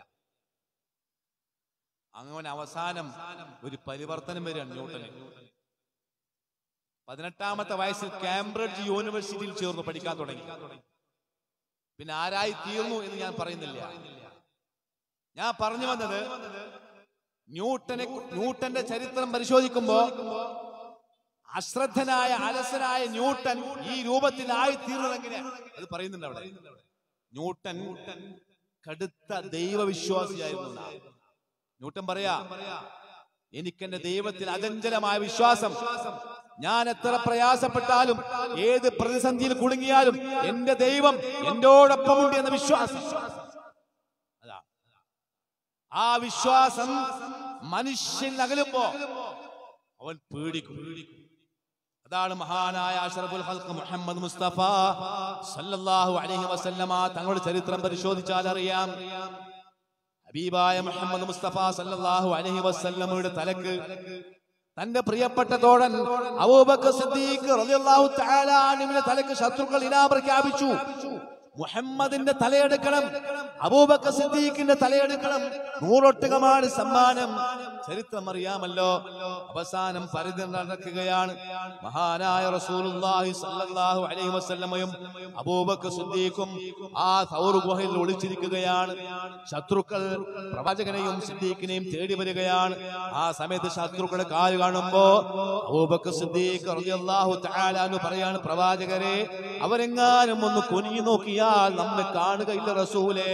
അങ്ങനെ അവസാനം ഒരു പരിവർത്തനം വരികയാണ് ന്യൂട്ടന് പതിനെട്ടാമത്തെ വയസ്സിൽ കാംബ്രിഡ്ജ് യൂണിവേഴ്സിറ്റിയിൽ ചേർന്നു പഠിക്കാൻ തുടങ്ങി പിന്നെ ആരായി തീർന്നു എന്ന് ഞാൻ പറയുന്നില്ല ഞാൻ പറഞ്ഞു വന്നത് ന്യൂട്ടനെ ന്യൂട്ടന്റെ ചരിത്രം പരിശോധിക്കുമ്പോ അശ്രദ്ധനായ അലസനായ ന്യൂട്ടൻ ഈ രൂപത്തിലായി തീർന്നത് എങ്ങനെയാ അത് പറയുന്നുണ്ട് അവിടെ ന്യൂട്ടൻ കടുത്ത ദൈവവിശ്വാസിയായിരുന്നു എന്നാണ്. ന്യൂട്ടൻ പറയാ എനിക്കെന്റെ ദൈവത്തിൽ അചഞ്ചലമായ വിശ്വാസം ഞാൻ എത്ര പ്രയാസപ്പെട്ടാലും ഏത് പ്രതിസന്ധിയിൽ കുടുങ്ങിയാലും എന്റെ ദൈവം എന്നോടൊപ്പമുണ്ട് എന്ന വിശ്വാസം അതാ ആ വിശ്വാസം മനുഷ്യൻ അകലുമ്പോ അവൻ പേടിക്കും അതാണ് മഹാനായ അഷറഫുൽ ഹൽക്ക് മുഹമ്മദ് മുസ്തഫ സല്ലല്ലാഹു അലൈഹി വസല്ലമ തങ്ങളുടെ ചരിത്രം പരിശോധിച്ചാൽ അറിയാം ഹബീബായ മുഹമ്മദ് മുസ്തഫ സല്ലല്ലാഹു അലൈഹി വസല്ലമയുടെ തലക്ക് തന്റെ പ്രിയപ്പെട്ട തോഴൻ അബൂബക്കർ സിദ്ദീഖ് റളിയല്ലാഹു തആല അൻഹുവിന്റെ തലക്ക് ശത്രുക്കൾ ഇനാ പ്രഖ്യാപിച്ചു മുഹമ്മദിന്റെ തലയെടുക്കണം അബൂബക്കർ സിദ്ദീഖിന്റെ തലയെടുക്കണം നൂറൊട്ടകമാണ് സമ്മാനം ചരിത്രം അറിയാമല്ലോ അവസാനം പരിധി നടക്കുകയാണ് മഹാനായ റസൂലുള്ളാഹി സ്വല്ലല്ലാഹു അലൈഹി വസല്ലമയും അബൂബക്കർ സിദ്ദീഖും ആ സൗർ ഗുഹയിൽ ഒളിച്ചിരിക്കുകയാണ് ശത്രുക്കൾ പ്രവാചകനെയും സിദ്ദീഖിനെയും തേടി വരികയാണ് ആ സമയത്ത് ശത്രുക്കളെ കാല് കാണുമ്പോ അബൂബക്കർ സിദ്ദീഖ് റളിയല്ലാഹു തആല എന്ന് പറയാണ് പ്രവാചകരെ അവരെങ്ങാനും ഒന്ന് കുനിഞ്ഞു നോക്കിയാൽ നമ്മെ കാണുകയില്ല റസൂലേ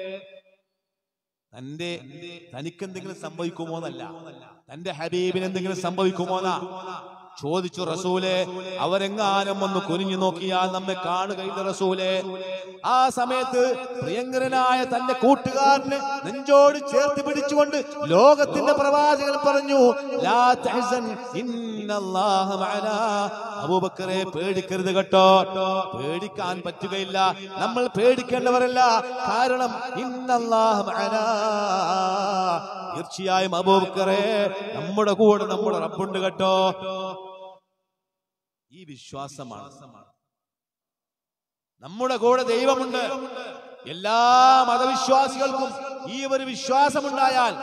തന്റെ തനിക്കെന്തെങ്കിലും സംഭവിക്കുമോ എന്നല്ല തന്റെ ഹബീബിന് എന്തെങ്കിലും സംഭവിക്കുമോ എന്നാ ചോദിച്ചു റസൂലെ അവരെങ്ങാനും ഒന്ന് കുനിഞ്ഞു നോക്കിയാൽ നമ്മെ കാണുകയില്ല റസൂലെ ആ സമയത്ത് പ്രിയങ്കരനായ തന്റെ കൂട്ടുകാരനെ നെഞ്ചോട് ചേർത്ത് പിടിച്ചുകൊണ്ട് ലോകത്തിന്റെ പ്രവാചകൻ പറഞ്ഞു ലാ തഹ്സൻ ഇന്നല്ലാഹ മഅനാ അബൂബക്കറെ പേടിക്കരുത് കേട്ടോ പേടിക്കാൻ പറ്റുകയില്ല നമ്മൾ പേടിക്കേണ്ടവരല്ല കാരണം ഇന്നല്ലാഹ മഅനാ തീർച്ചയായും അബൂബക്കറെ നമ്മുടെ കൂടെ നമ്മുടെ റബ്ബുണ്ട് കേട്ടോ ഈ വിശ്വാസമാണ് നമ്മുടെ കൂടെ ദൈവമുണ്ട് എല്ലാ മതവിശ്വാസികൾക്കും ഈ ഒരു വിശ്വാസമുണ്ടായാൽ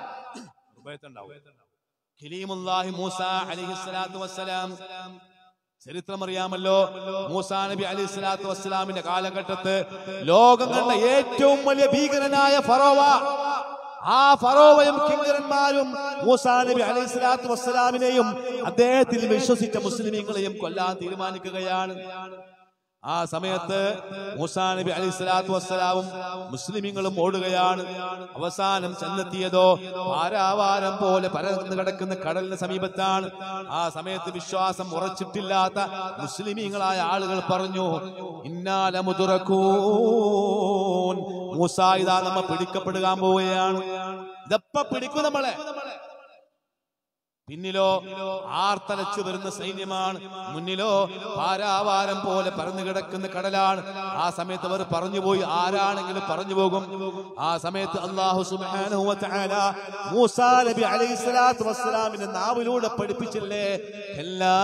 ഖലീമുല്ലാഹി മൂസ അലിഹിസ്സലാത്തു വസ്സലാം ചരിത്രം അറിയാമല്ലോ മൂസാ നബി അലൈഹി സ്വലാത്തു വസ്സലാമിന്റെ കാലഘട്ടത്ത് ലോകം കണ്ട ഏറ്റവും വലിയ ഭീകരനായ ഫറോവ ആ ഫറോവയും കിങ്കരന്മാരും മൂസാ നബി അലൈഹി സ്വലാത്തു വസ്സലാമിനെയും അദ്ദേഹത്തിൽ വിശ്വസിച്ച മുസ്ലിമീങ്ങളെയും കൊല്ലാൻ തീരുമാനിക്കുകയാണ് ആ സമയത്ത് മൂസാ നബി അലൈഹി സ്വലാത്തു വസ്സലാമും മുസ്ലിമീങ്ങളും ഓടുകയാണ് അവസാനം ചെന്നെത്തിയതോ പാരാവാരം പോലെ പരന്ന് കിടക്കുന്ന കടലിന് സമീപത്താണ് ആ സമയത്ത് വിശ്വാസം ഉറച്ചിട്ടില്ലാത്ത മുസ്ലിമീങ്ങളായ ആളുകൾ പറഞ്ഞു ഇന്നാല മുതുറക്കൂൻ മൂസ ഇതാ നമ്മ പിടിക്കപ്പെടുകാൻ പോവുകയാണ് ഇതപ്പ പിടിക്കും നമ്മളെ പിന്നിലോ ആർത്തലച്ചു വരുന്ന സൈന്യമാണ് മുന്നിലോ പാരാവാരം പോലെ പരന്നു കിടക്കുന്ന കടലാണ് ആ സമയത്ത് അവർ പറഞ്ഞുപോയി ആരാണെങ്കിലും പറഞ്ഞു പോകും ആ സമയത്ത് അള്ളാഹു സുബ്ഹാനഹു വ തആല മൂസാ നബി അലൈഹി സ്വലാത്തു വസ്സലാമിന്റെ നാവിലൂടെ പഠിപ്പിച്ചില്ലേ കല്ലാ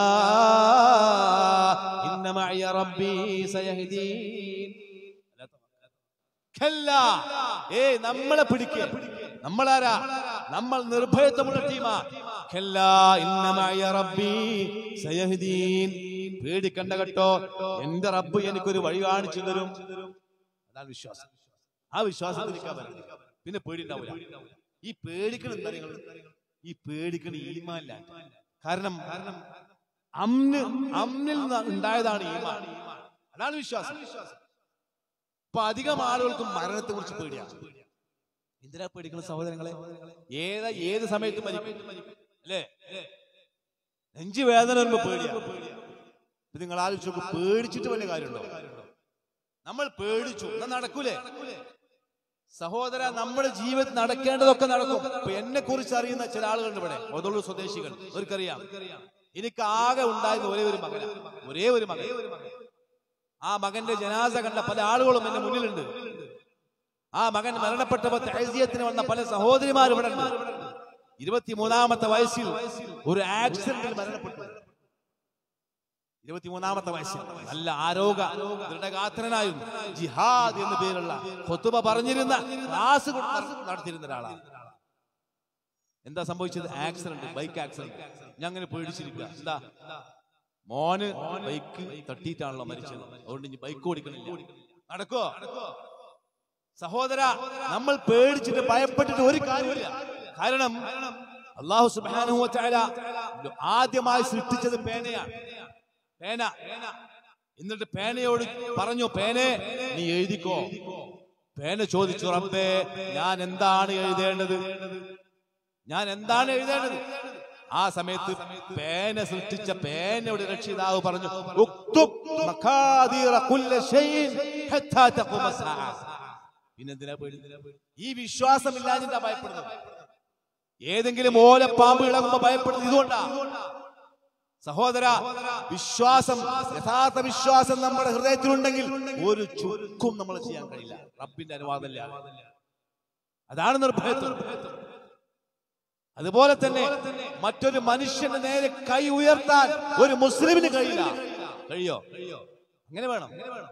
ഇന്ന മഅയ റബ്ബി സയഹ്ദീൻ കല്ലാ. ഏയ് നമ്മളെ പിടിക്കുക നമ്മളാരാ നമ്മൾ നിർഭയത്വമുള്ള ടീമാ കല്ലാ, ഇന്ന മഅയ റബ്ബി സയഹ്ദീൻ. പേടിക്കണ്ട കേട്ടോ എന്റെ റബ്ബ് എനിക്കൊരു വഴി കാണിച്ചു തരും അതാണ് വിശ്വാസം ആ വിശ്വാസത്തിൽ നിൽക്കാൻ പറ്റും പിന്നെ പേടി ഉണ്ടാവില്ല ഈ പേടിക്കണം എന്താ നിങ്ങൾ ഈ പേടിക്കണ ഈമാനില്ല കാരണം കാരണം അമ്ന് അമ്നിൽ നിന്ന് ഉണ്ടായതാണ് ഈമാൻ അതാണ് വിശ്വാസം ഇപ്പൊ അധികം ആളുകൾക്കും മരണത്തെ കുറിച്ച് പേടിയാണ് എന്തിനാ പേടിക്കുന്ന സഹോദരങ്ങളെ ഏതാ ഏത് സമയത്തും മരിക്കും അല്ലേ നെഞ്ചു വേദന വരുമ്പോ പേടിയാ ഇത് നിങ്ങൾ ആലോചിച്ച് നോക്കൂ പേടിച്ചിട്ട് വലിയ കാര്യമുണ്ടോ നമ്മൾ പേടിച്ചു എന്നാ നടക്കൂലേ സഹോദര നമ്മുടെ ജീവിതത്തിൽ നടക്കേണ്ടതൊക്കെ നടക്കും ഇപ്പൊ എന്നെ കുറിച്ച് അറിയുന്ന ചില ആളുകളുണ്ട് ഇവിടെ ഒതുള്ളു സ്വദേശികൾ അവർക്കറിയാം എനിക്ക് ആകെ ഉണ്ടായിരുന്ന ഒരേ ഒരു മകന ഒരേ ഒരു മകൻ ആ മകന്റെ ജനാസ കണ്ട പല ആളുകളും എന്റെ മുന്നിലുണ്ട് ആ മകൻ മരണപ്പെട്ടപ്പോ തഹസിയത്തിന് വന്ന പല സഹോദരിമാർ ഇവിടെ ഉണ്ട് ഇരുപത്തിമൂന്നാമത്തെ വയസ്സിൽ ഒരു ആക്സിഡന്റിൽ മരണപ്പെട്ടു ഇരുപത്തിമൂന്നാമത്തെ വയസ്സിൽ നല്ല ആരോഗ്യ ദൃഢഗാത്രനായിരുന്നു ജിഹാദ് എന്ന പേരുള്ള കൊത്തുബ പറഞ്ഞിരുന്ന ക്ലാസ് കൊണ്ട് നടത്തിയിരുന്ന ഒരാളാണ് എന്താ സംഭവിച്ചത് ആക്സിഡന്റ് ബൈക്ക് ആക്സിഡന്റ് ഞാൻ അങ്ങനെ പേടിച്ചിരിക്കുക എന്താ മോന് ബൈക്ക് തട്ടിയിട്ടാണല്ലോ മരിച്ചത് അതുകൊണ്ട് ഇനി ബൈക്ക് ഓടിക്കണില്ല നടക്കോ സഹോദര നമ്മൾ പേടിച്ചിട്ട് ഭയപ്പെട്ടിട്ട് ഒരു കാര്യമില്ല കാരണം അള്ളാഹു സുബ്ഹാനഹു വ തആല ആദ്യമായി സൃഷ്ടിച്ചത് പേനയാണ് പേന എന്നിട്ട് പേനയോട് പറഞ്ഞു പേനെ നീ എഴുതിക്കോ പേന ചോദിച്ചു റബ്ബേ ഞാൻ എന്താണ് എഴുതേണ്ടത് ഞാൻ എന്താണ് എഴുതേണ്ടത് ആ സമയത്ത് പേന സൃഷ്ടിച്ച പേനയുടെ രക്ഷിതാവ് പറഞ്ഞു ഉക്തുബ് മഖാദിറ കുല്ല ഷൈഇൻ ഹത്താ തഖൂമ സാഅ. പിന്നെന്തിനാ പേടി ഈ വിശ്വാസമില്ലാഞ്ഞിട്ടാ ഭയപ്പെടുന്നത് ഏതെങ്കിലും ഓലപ്പാമ്പ് ഇളകുമ്പോ ഭയപ്പെടുന്നത് ഇതുകൊണ്ടാ സഹോദര വിശ്വാസം യഥാർത്ഥ വിശ്വാസം നമ്മുടെ ഹൃദയത്തിലുണ്ടെങ്കിൽ ഒരു ചുക്കും നമ്മൾ ചെയ്യാൻ കഴിയില്ല റബ്ബിന്റെ അനുവാദമില്ല അതാണ് നിർഭയത്വം അതുപോലെ തന്നെ മറ്റൊരു മനുഷ്യന്റെ നേരെ കൈ ഉയർത്താൻ ഒരു മുസ്ലിമിന് കഴിയില്ല കഴിയോ അങ്ങനെ വേണം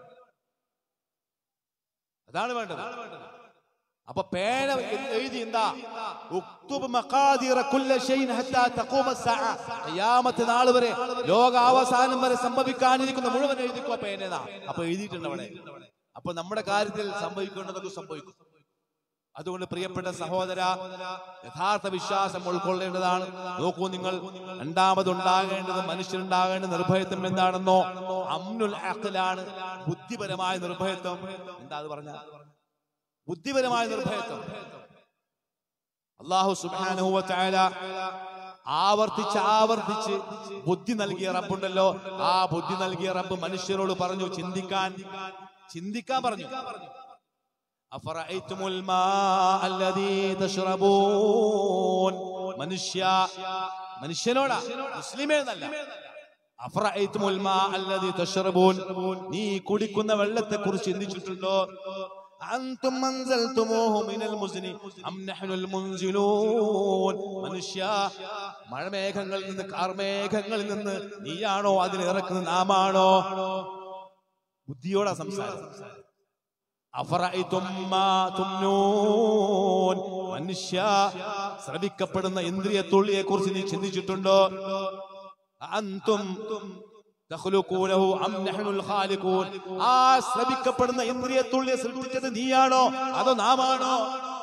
അതാണ് വേണ്ടത് അപ്പൊ പേന എഴുതി എന്താ ഉക്തുബ് മഖാദിറ കുല്ല ഷൈഇൻ ഹത്താ തഖൂമ സ്സഅ ഖിയാമത്ത് നാൾ വരെ ലോക അവസാനം വരെ സംഭവിക്കാനിരിക്കുന്ന മുഴുവൻ എഴുതിക്കോ പേനതാ അപ്പൊ എഴുതിയിട്ടുണ്ട് അവിടെ അപ്പൊ നമ്മുടെ കാര്യത്തിൽ സംഭവിക്കേണ്ടതൊക്കെ സംഭവിക്കും അതുകൊണ്ട് പ്രിയപ്പെട്ട സഹോദര യഥാർത്ഥ വിശ്വാസം ഉൾക്കൊള്ളേണ്ടതാണ് നോക്കൂ നിങ്ങൾ രണ്ടാമതുണ്ടാകേണ്ടത് മനുഷ്യനുണ്ടാകേണ്ട നിർഭയത്വം എന്താണെന്നോ അമ്നുൽ അഖലാണ് ബുദ്ധിപരമായ നിർഭയത്വം എന്താ അത് പറഞ്ഞ ബുദ്ധിപരമായ നിർഭയത്വം അള്ളാഹു സുബ്ഹാനഹു വ തആല ആവർത്തിച്ച് ആവർത്തിച്ച് ബുദ്ധി നൽകിയ റബ്ബുണ്ടല്ലോ ആ ബുദ്ധി നൽകിയ റബ്ബ് മനുഷ്യരോട് പറഞ്ഞു ചിന്തിക്കാൻ ചിന്തിക്കാൻ പറഞ്ഞു أفرأيتم الماء الذي تشربون മനുഷ്യ മനുഷ്യനോടാ മുസ്ലിമേ എന്നല്ല അഫറഅയ്തുമുൽ മാ അല്ലദി തശ്റബൂൻ നീ കുടിക്കുന്ന വെള്ളത്തെ കുറിച്ച് ചിന്തിച്ചിട്ടുണ്ടോ അൻതും അൻസൽതുമൂഹു മിനൽ മുസ്നി അം നഹ്നുൽ മുൻസിലൂൻ മനുഷ്യ മഴമേഘങ്ങളിൽ നിന്ന് കാർമേഘങ്ങളിൽ നിന്ന് നീയാണോ അതിനെ ഇറക്കുന്നത് നാമാണോ ബുദ്ധിയോടാ സംസാരം അഫറഅയ്തും മാ തുംനൂൻ മനുഷ്യ ശ്രവിക്കപ്പെടുന്ന ഇന്ദ്രിയ തുള്ളിയെ കുറിച്ച് നീ ചിന്തിച്ചിട്ടുണ്ടോ അന്തും തഖ്ലുഖൂനഹു അം നഹ്നുൽ ഖാലിഖൂൻ ആ ശ്രവിക്കപ്പെടുന്ന ഇന്ദ്രിയ തുള്ളിയെ സൃഷ്ടിച്ചത് നീയാണോ അതോ നാമാണോ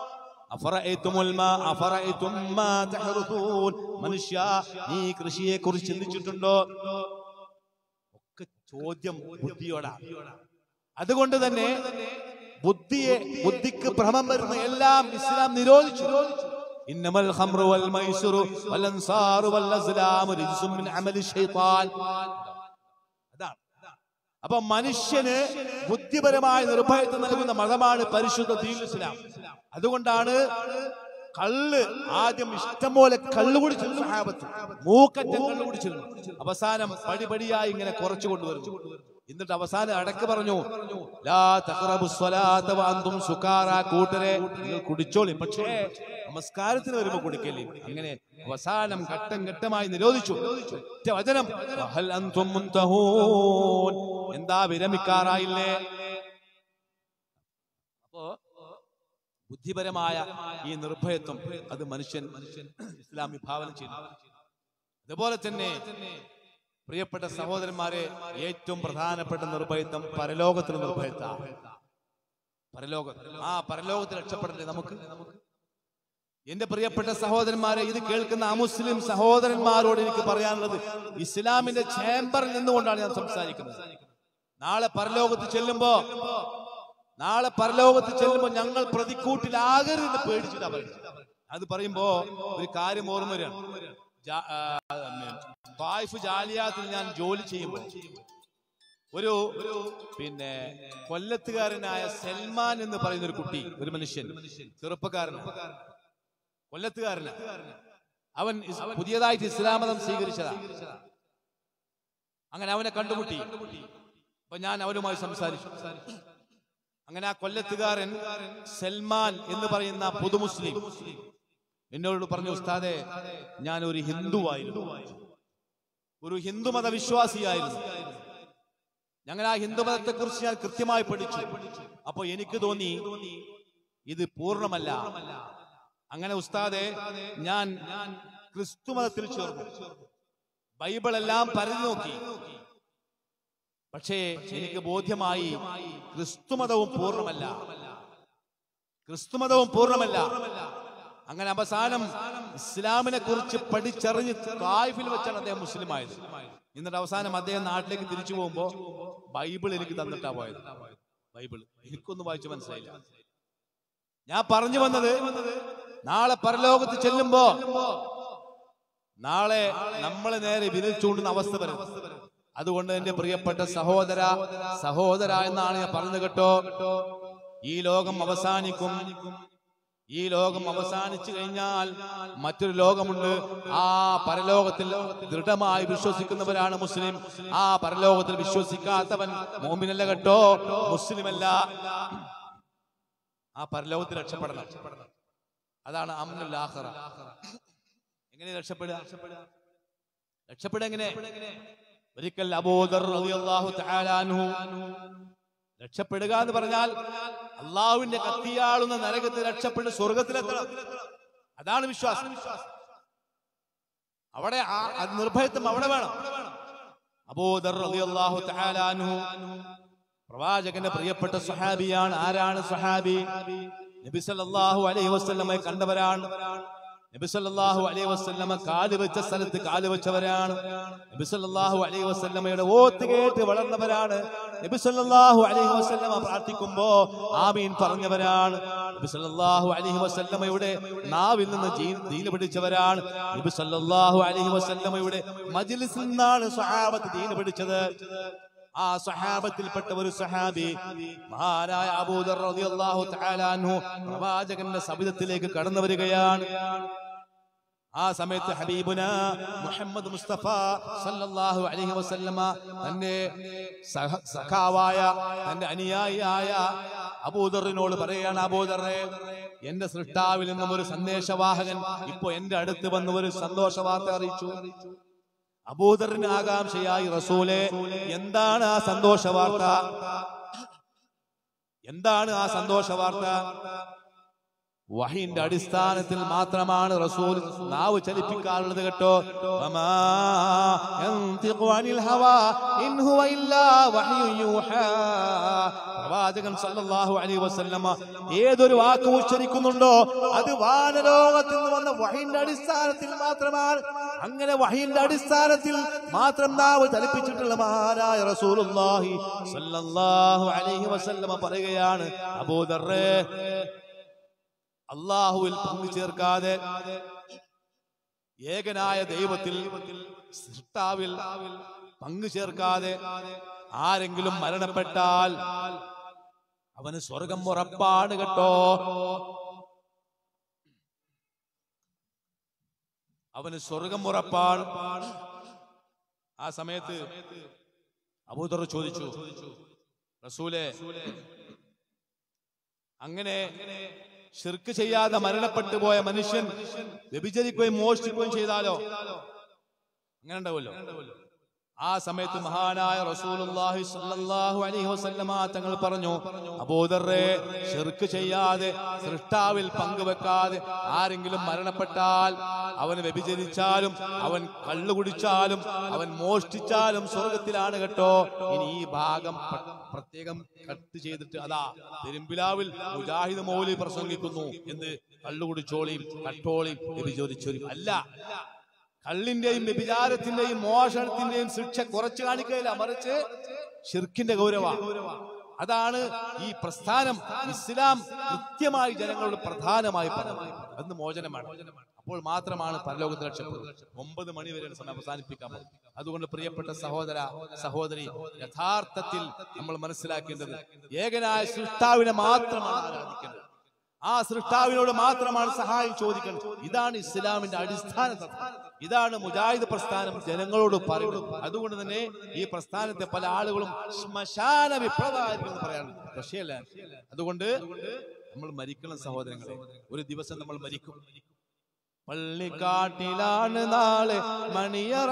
അഫറഅയ്തുമുൽ മാ അഫറഅയ്തും മാ തഹറുസൂൻ മനുഷ്യ നീ കൃഷിയെ കുറിച്ച് ചിന്തിച്ചിട്ടുണ്ടോ ഒക്കെ ചോദ്യം ബുദ്ധിയോടാ അതുകൊണ്ട് തന്നെ ബുദ്ധിയെ ബുദ്ധിക്ക് ഭ്രമം വരുന്ന എല്ലാം ഇസ്ലാം നിരോധിച്ചു ഇന്നമൽ ഖംറു വൽ മൈസുറു വൽ അൻസാറു വൽ അസ്ലാമു റിജ്സും മിൻ അമലി ശൈത്താൻ അതാണ് അപ്പൊ മനുഷ്യന് ബുദ്ധിപരമായ നിർഭയത്വം നൽകുന്ന മതമാണ് പരിശുദ്ധ ദീൻ ഇസ്ലാം അതുകൊണ്ടാണ് കള്ള് ആദ്യം ഇഷ്ടം പോലെ കള്ളു കുടിച്ചിരുന്നു സഹാബത്ത് മൂക്കറ്റം കള്ളു കുടിച്ചിരുന്നു അവസാനം പടിപടിയായി ഇങ്ങനെ കുറച്ചു കൊണ്ടുവരുന്നു എന്നിട്ട് അവസാനം അടക്ക് പറഞ്ഞു ലാ തഖറബു സ്വലാത്ത വഅന്തും സുകാറ കൂട്ടരെ നിങ്ങൾ കുടിച്ചോളി പക്ഷേ നമസ്കാരത്തിന് വരുമ്പോ കുടിക്കല്ലേ അങ്ങനെ അവസാനം ഘട്ടം ഘട്ടമായി നിരോധിച്ചു ഒറ്റ വചനം വഹൽ അൻതും മുൻതഹൂൻ എന്താ വിരമിക്കാറായില്ലേ അപ്പോ ബുദ്ധിപരമായ ഈ നിർഭയത്വം അത് മനുഷ്യൻ മനുഷ്യൻ ഇസ്ലാം വിഭാവനം ചെയ്യുന്നു അതുപോലെ തന്നെ പ്രിയപ്പെട്ട സഹോദരന്മാരെ ഏറ്റവും പ്രധാനപ്പെട്ട നിർഭയത്വം പരലോകത്തിലെ നിർഭയത്വ പരലോകം ആ പരലോകത്തിൽ രക്ഷപ്പെടണ്ടേ നമുക്ക് എന്റെ പ്രിയപ്പെട്ട സഹോദരന്മാരെ ഇത് കേൾക്കുന്ന അമുസ്ലിം സഹോദരന്മാരോട് എനിക്ക് പറയാനുള്ളത് ഇസ്ലാമിന്റെ ചേംബറിൽ നിന്നുകൊണ്ടാണ് ഞാൻ സംസാരിക്കുന്നത് നാളെ പരലോകത്ത് ചെല്ലുമ്പോ നാളെ പരലോകത്ത് ചെല്ലുമ്പോ ഞങ്ങൾ പ്രതിക്കൂട്ടിലാകരുത് പേടിച്ചിട്ടാ പറയുന്നത് അത് പറയുമ്പോ ഒരു കാര്യം ഓർമ്മ വരികയാണ് ജാ- ആ, തായിഫ് ജാലിയാത്തിൽ ഞാൻ ജോലി ചെയ്യുമ്പോൾ ഒരു പിന്നെ കൊല്ലത്തുകാരനായ സൽമാൻ എന്ന് പറയുന്ന ഒരു കുട്ടി ഒരു മനുഷ്യൻ ചെറുപ്പക്കാരൻ കൊല്ലത്തുകാരന അവൻ ഇസ്- പുതിയതായിട്ട് ഇസ്ലാം മതം സ്വീകരിച്ചതാ അങ്ങനെ അവനെ കണ്ടുമുട്ടി അപ്പൊ ഞാൻ അവനുമായി സംസാരിച്ചു അങ്ങനെ ആ കൊല്ലത്തുകാരൻ സൽമാൻ എന്ന് പറയുന്ന പുതുമുസ്ലിം എന്നോട് പറഞ്ഞു ഉസ്താദെ ഞാൻ ഒരു ഹിന്ദുവായിരുന്നു ഒരു ഹിന്ദു മത വിശ്വാസിയായിരുന്നു ഞങ്ങൾ ആ ഹിന്ദു മതത്തെ കുറിച്ച് ഞാൻ കൃത്യമായി പഠിച്ചു അപ്പൊ എനിക്ക് തോന്നി ഇത് പൂർണ്ണമല്ല അങ്ങനെ ഉസ്താദെ ഞാൻ ക്രിസ്തു മതത്തിൽ ചേർന്നു ബൈബിൾ എല്ലാം പരതി നോക്കി പക്ഷേ എനിക്ക് ബോധ്യമായി ക്രിസ്തുമതവും പൂർണ്ണമല്ല ക്രിസ്തുമതവും പൂർണ്ണമല്ല അങ്ങനെ അവസാനം ഇസ്ലാമിനെ കുറിച്ച് പഠിച്ചറിഞ്ഞ് തായ്ഫിൽ വെച്ചാണ് അദ്ദേഹം മുസ്ലിം ആയത് എന്നിട്ട് അവസാനം അദ്ദേഹം നാട്ടിലേക്ക് തിരിച്ചു പോകുമ്പോ ബൈബിൾ എനിക്ക് തന്നിട്ടാ പോയത് ബൈബിൾ എനിക്കൊന്നും വായിച്ചു മനസ്സിലായില്ല ഞാൻ പറഞ്ഞു വന്നത് നാളെ പരലോകത്ത് ചെല്ലുമ്പോ നാളെ നമ്മളെ നേരെ വിരൽ ചൂണ്ടുന്ന അവസ്ഥ വരും അതുകൊണ്ട് എന്റെ പ്രിയപ്പെട്ട സഹോദര സഹോദര എന്നാണ് ഞാൻ പറഞ്ഞു കേട്ടോ ഈ ലോകം അവസാനിക്കും ഈ ലോകം അവസാനിച്ചു കഴിഞ്ഞാൽ മറ്റൊരു ലോകമുണ്ട് ആ പരലോകത്തിൽ ദൃഢമായി വിശ്വസിക്കുന്നവരാണ് മുസ്ലിം ആ പരലോകത്തിൽ വിശ്വസിക്കാത്തവൻ മോമിനല്ല കേട്ടോ മുസ്ലിമല്ല ആ പരലോകത്തിൽ രക്ഷപ്പെടണം അതാണ് അമ്നുൽ ആഖിറ എങ്ങനെ രക്ഷപ്പെടുക രക്ഷപ്പെടുക എങ്ങനെ ഒരിക്കൽ അബൂദർ റളിയല്ലാഹു തആല അൻഹു രക്ഷപ്പെടുക എന്ന് പറഞ്ഞാൽ അള്ളാഹുവിന്റെ കത്തിയാളുന്ന നരകത്തിൽ രക്ഷപ്പെട്ട് സ്വർഗത്തിലെത്തണം അതാണ് വിശ്വാസം അവിടെ ആ അത് നിർഭയത്വം അവിടെ വേണം അബൂദർ റളിയല്ലാഹു തആല അൻഹു പ്രവാചകന്റെ പ്രിയപ്പെട്ട സഹാബിയാണ് ആരാണ് സഹാബി നബി സല്ലല്ലാഹു അലൈഹി വസല്ലമയെ കണ്ടവരാണ് നബി സല്ലല്ലാഹു അലൈഹി വസല്ലമ കാല് വെച്ച സ്ഥലത്ത് കാല് വെച്ചവരാണ് നബി സല്ലല്ലാഹു അലൈഹി വസല്ലമയുടെ ഓത്ത് കേട്ട് വളർന്നവരാണ് നബി സല്ലല്ലാഹു അലൈഹി വസല്ലമ പ്രാർത്ഥിക്കുമ്പോ ആമീൻ പറഞ്ഞവരാണ് നബി സല്ലല്ലാഹു അലൈഹി വസല്ലമയുടെ നാവിൽ നിന്ന് ജീ- ദീന് പിടിച്ചവരാണ് നബി സല്ലല്ലാഹു അലൈഹി വസല്ലമയുടെ മജ്ലിസിൽ നിന്നാണ് സ്വഹാബത്ത് ദീന് പിടിച്ചത് ആ സഹാബത്തിൽപ്പെട്ട ഒരു സഹാബി മഹാനായ അബൂദർ റളിയല്ലാഹു തആല അൻഹു പ്രവാചകന്റെ സബിതത്തിലേക്ക് കടന്നു വരികയാണ് ആ സമയത്ത് ഹബീബുന മുഹമ്മദ് മുസ്തഫ സല്ലല്ലാഹു അലൈഹി വസല്ലമ തന്റെ സഹ- സഖാവായ തന്റെ അനുയായിയായ അബൂദറിനോട് പറയാണ് അബൂദറെ എന്റെ സൃഷ്ടാവിൽ നിന്നും ഒരു സന്ദേശവാഹകൻ ഇപ്പൊ എന്റെ അടുത്ത് വന്ന് ഒരു സന്തോഷ വാർത്ത അറിയിച്ചു അബൂദറിന് ആകാംക്ഷയായി റസൂലെ എന്താണ് ആ സന്തോഷ വാർത്ത എന്താണ് ആ സന്തോഷ വാർത്ത വഹിന്റെ അടിസ്ഥാനത്തിൽ മാത്രമാണ് റസൂൽ നാവ് ചലിപ്പിക്കാറുള്ളത് കേട്ടോ വമാ യന്തിഖു അനിൽ ഹവാ ഇൻ ഹുവ ഇല്ലാ വഹ്യുൻ യൂഹാ പ്രവാചകൻ സല്ലല്ലാഹു അലൈഹി വസല്ലമ ഏതൊരു വാക്ക് ഉച്ചരിക്കുന്നുണ്ടോ അത് വാനലോകത്തിൽ നിന്ന് വന്ന വഹിന്റെ അടിസ്ഥാനത്തിൽ മാത്രമാണ് അങ്ങനെ വഹിന്റെ അടിസ്ഥാനത്തിൽ മാത്രം നാവ് ചലിപ്പിച്ചിട്ടുള്ള മഹാനായ റസൂലുള്ളാഹി സല്ലല്ലാഹു അലൈഹി വസല്ലമ പറയുകയാണ് അബൂദർറേ അള്ളാഹുവിൽ പങ്കു ചേർക്കാതെ ഏകനായ ദൈവത്തിൽ സൃഷ്ടാവിൽ പങ്കു ചേർക്കാതെ ആരെങ്കിലും മരണപ്പെട്ടാൽ അവന് സ്വർഗം ഉറപ്പാണ് കേട്ടോ അവന് സ്വർഗം ഉറപ്പാണ് ആ സമയത്ത് അബൂദർ ചോദിച്ചു റസൂലെ അങ്ങനെ ഷിർക്ക് ചെയ്യാതെ മരണപ്പെട്ടു പോയ മനുഷ്യൻ വ്യഭിചരിക്കുകയും മോഷ്ടിക്കുകയും ചെയ്താലോ അങ്ങനെ ഉണ്ടാവുമല്ലോ ആ സമയത്ത് മഹാനായ റസൂലുള്ളാഹി സ്വല്ലല്ലാഹു അലൈഹി വസല്ലമ തങ്ങൾ പറഞ്ഞു അബൂദർറെ ഷിർക്ക് ചെയ്യാതെ സൃഷ്ടാവിൽ പങ്കുവെക്കാതെ ആരെങ്കിലും മരണപ്പെട്ടാൽ അവൻ വ്യഭിചരിച്ചാലും അവൻ കള്ളു കുടിച്ചാലും അവൻ മോഷ്ടിച്ചാലും സ്വർഗത്തിലാണ് കേട്ടോ ഇനി ഈ ഭാഗം പ്ര- പ്രത്യേകം കട്ട് ചെയ്തിട്ട് അതാ പെരുമ്പിലാവിൽ മുജാഹിദ് മൗലി പ്രസംഗിക്കുന്നു എന്ത് കള്ളുകുടിച്ചോളിയും കട്ടോളിയും വ്യഭിചരിച്ചോളിയും അല്ല കള്ളിന്റെയും വ്യഭിചാരത്തിന്റെയും മോഷണത്തിന്റെയും ശിക്ഷ കുറച്ച് കാണിക്കുകയില്ല മറിച്ച് ഷിർക്കിന്റെ ഗൗരവ അതാണ് ഈ പ്രസ്ഥാനം ഇസ്ലാം കൃത്യമായി ജനങ്ങളോട് പ്രധാനമായി പറഞ്ഞു അന്ന് മോചനമാണ് അപ്പോൾ മാത്രമാണ് പരലോകത്ത് രക്ഷപ്പെടുന്നത് ഒമ്പത് മണി വരെ സമയം അവസാനിപ്പിക്കാൻ പോകും അതുകൊണ്ട് പ്രിയപ്പെട്ട സഹോദര സഹോദരി യഥാർത്ഥത്തിൽ നമ്മൾ മനസ്സിലാക്കേണ്ടത് ഏകനായ സൃഷ്ടാവിനെ മാത്രമാണ് ആരാധിക്കേണ്ടത് ആ സൃഷ്ടാവിനോട് മാത്രമാണ് സഹായം ചോദിക്കേണ്ടത് ഇതാണ് ഇസ്ലാമിന്റെ അടിസ്ഥാന തത്വം ഇതാണ് മുജാഹിദ് പ്രസ്ഥാനം ജനങ്ങളോട് പറയുന്നത് അതുകൊണ്ട് തന്നെ ഈ പ്രസ്ഥാനത്തെ പല ആളുകളും ശ്മശാന വിപ്ലവമായിരിക്കും എന്ന് പറയാറുണ്ട് പക്ഷേയല്ല അതുകൊണ്ട് നമ്മൾ മരിക്കണം സഹോദരങ്ങളെ ഒരു ദിവസം നമ്മൾ മരിക്കും പള്ളിക്കാട്ടിലാണ് നാളെ മണിയറ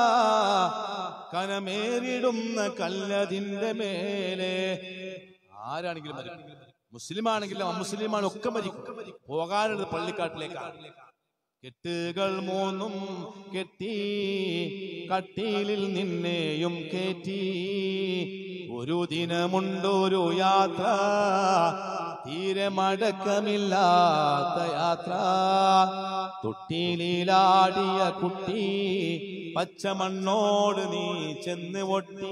കനമേറിടുന്ന കല്ലതിന്റെ മേലെ ആരാണെങ്കിലും മരിക്കും മുസ്ലിം ആണെങ്കിലും അമുസ്ലിമാണ് ഒക്കെ മരിക്കും പോകാനുള്ളത് പള്ളിക്കാട്ടിലേക്കാണ് കെട്ടുകൾ മൂന്നും കെട്ടി കട്ടിലിൽ നിന്നെയും കേറ്റി ഒരു ദിനമുണ്ടൊരു യാത്ര തീരെ മടക്കമില്ലാത്ത യാത്ര തൊട്ടിലാടിയ കുട്ടി പച്ചമണ്ണോട് നീ ചെന്ന് ഒട്ടി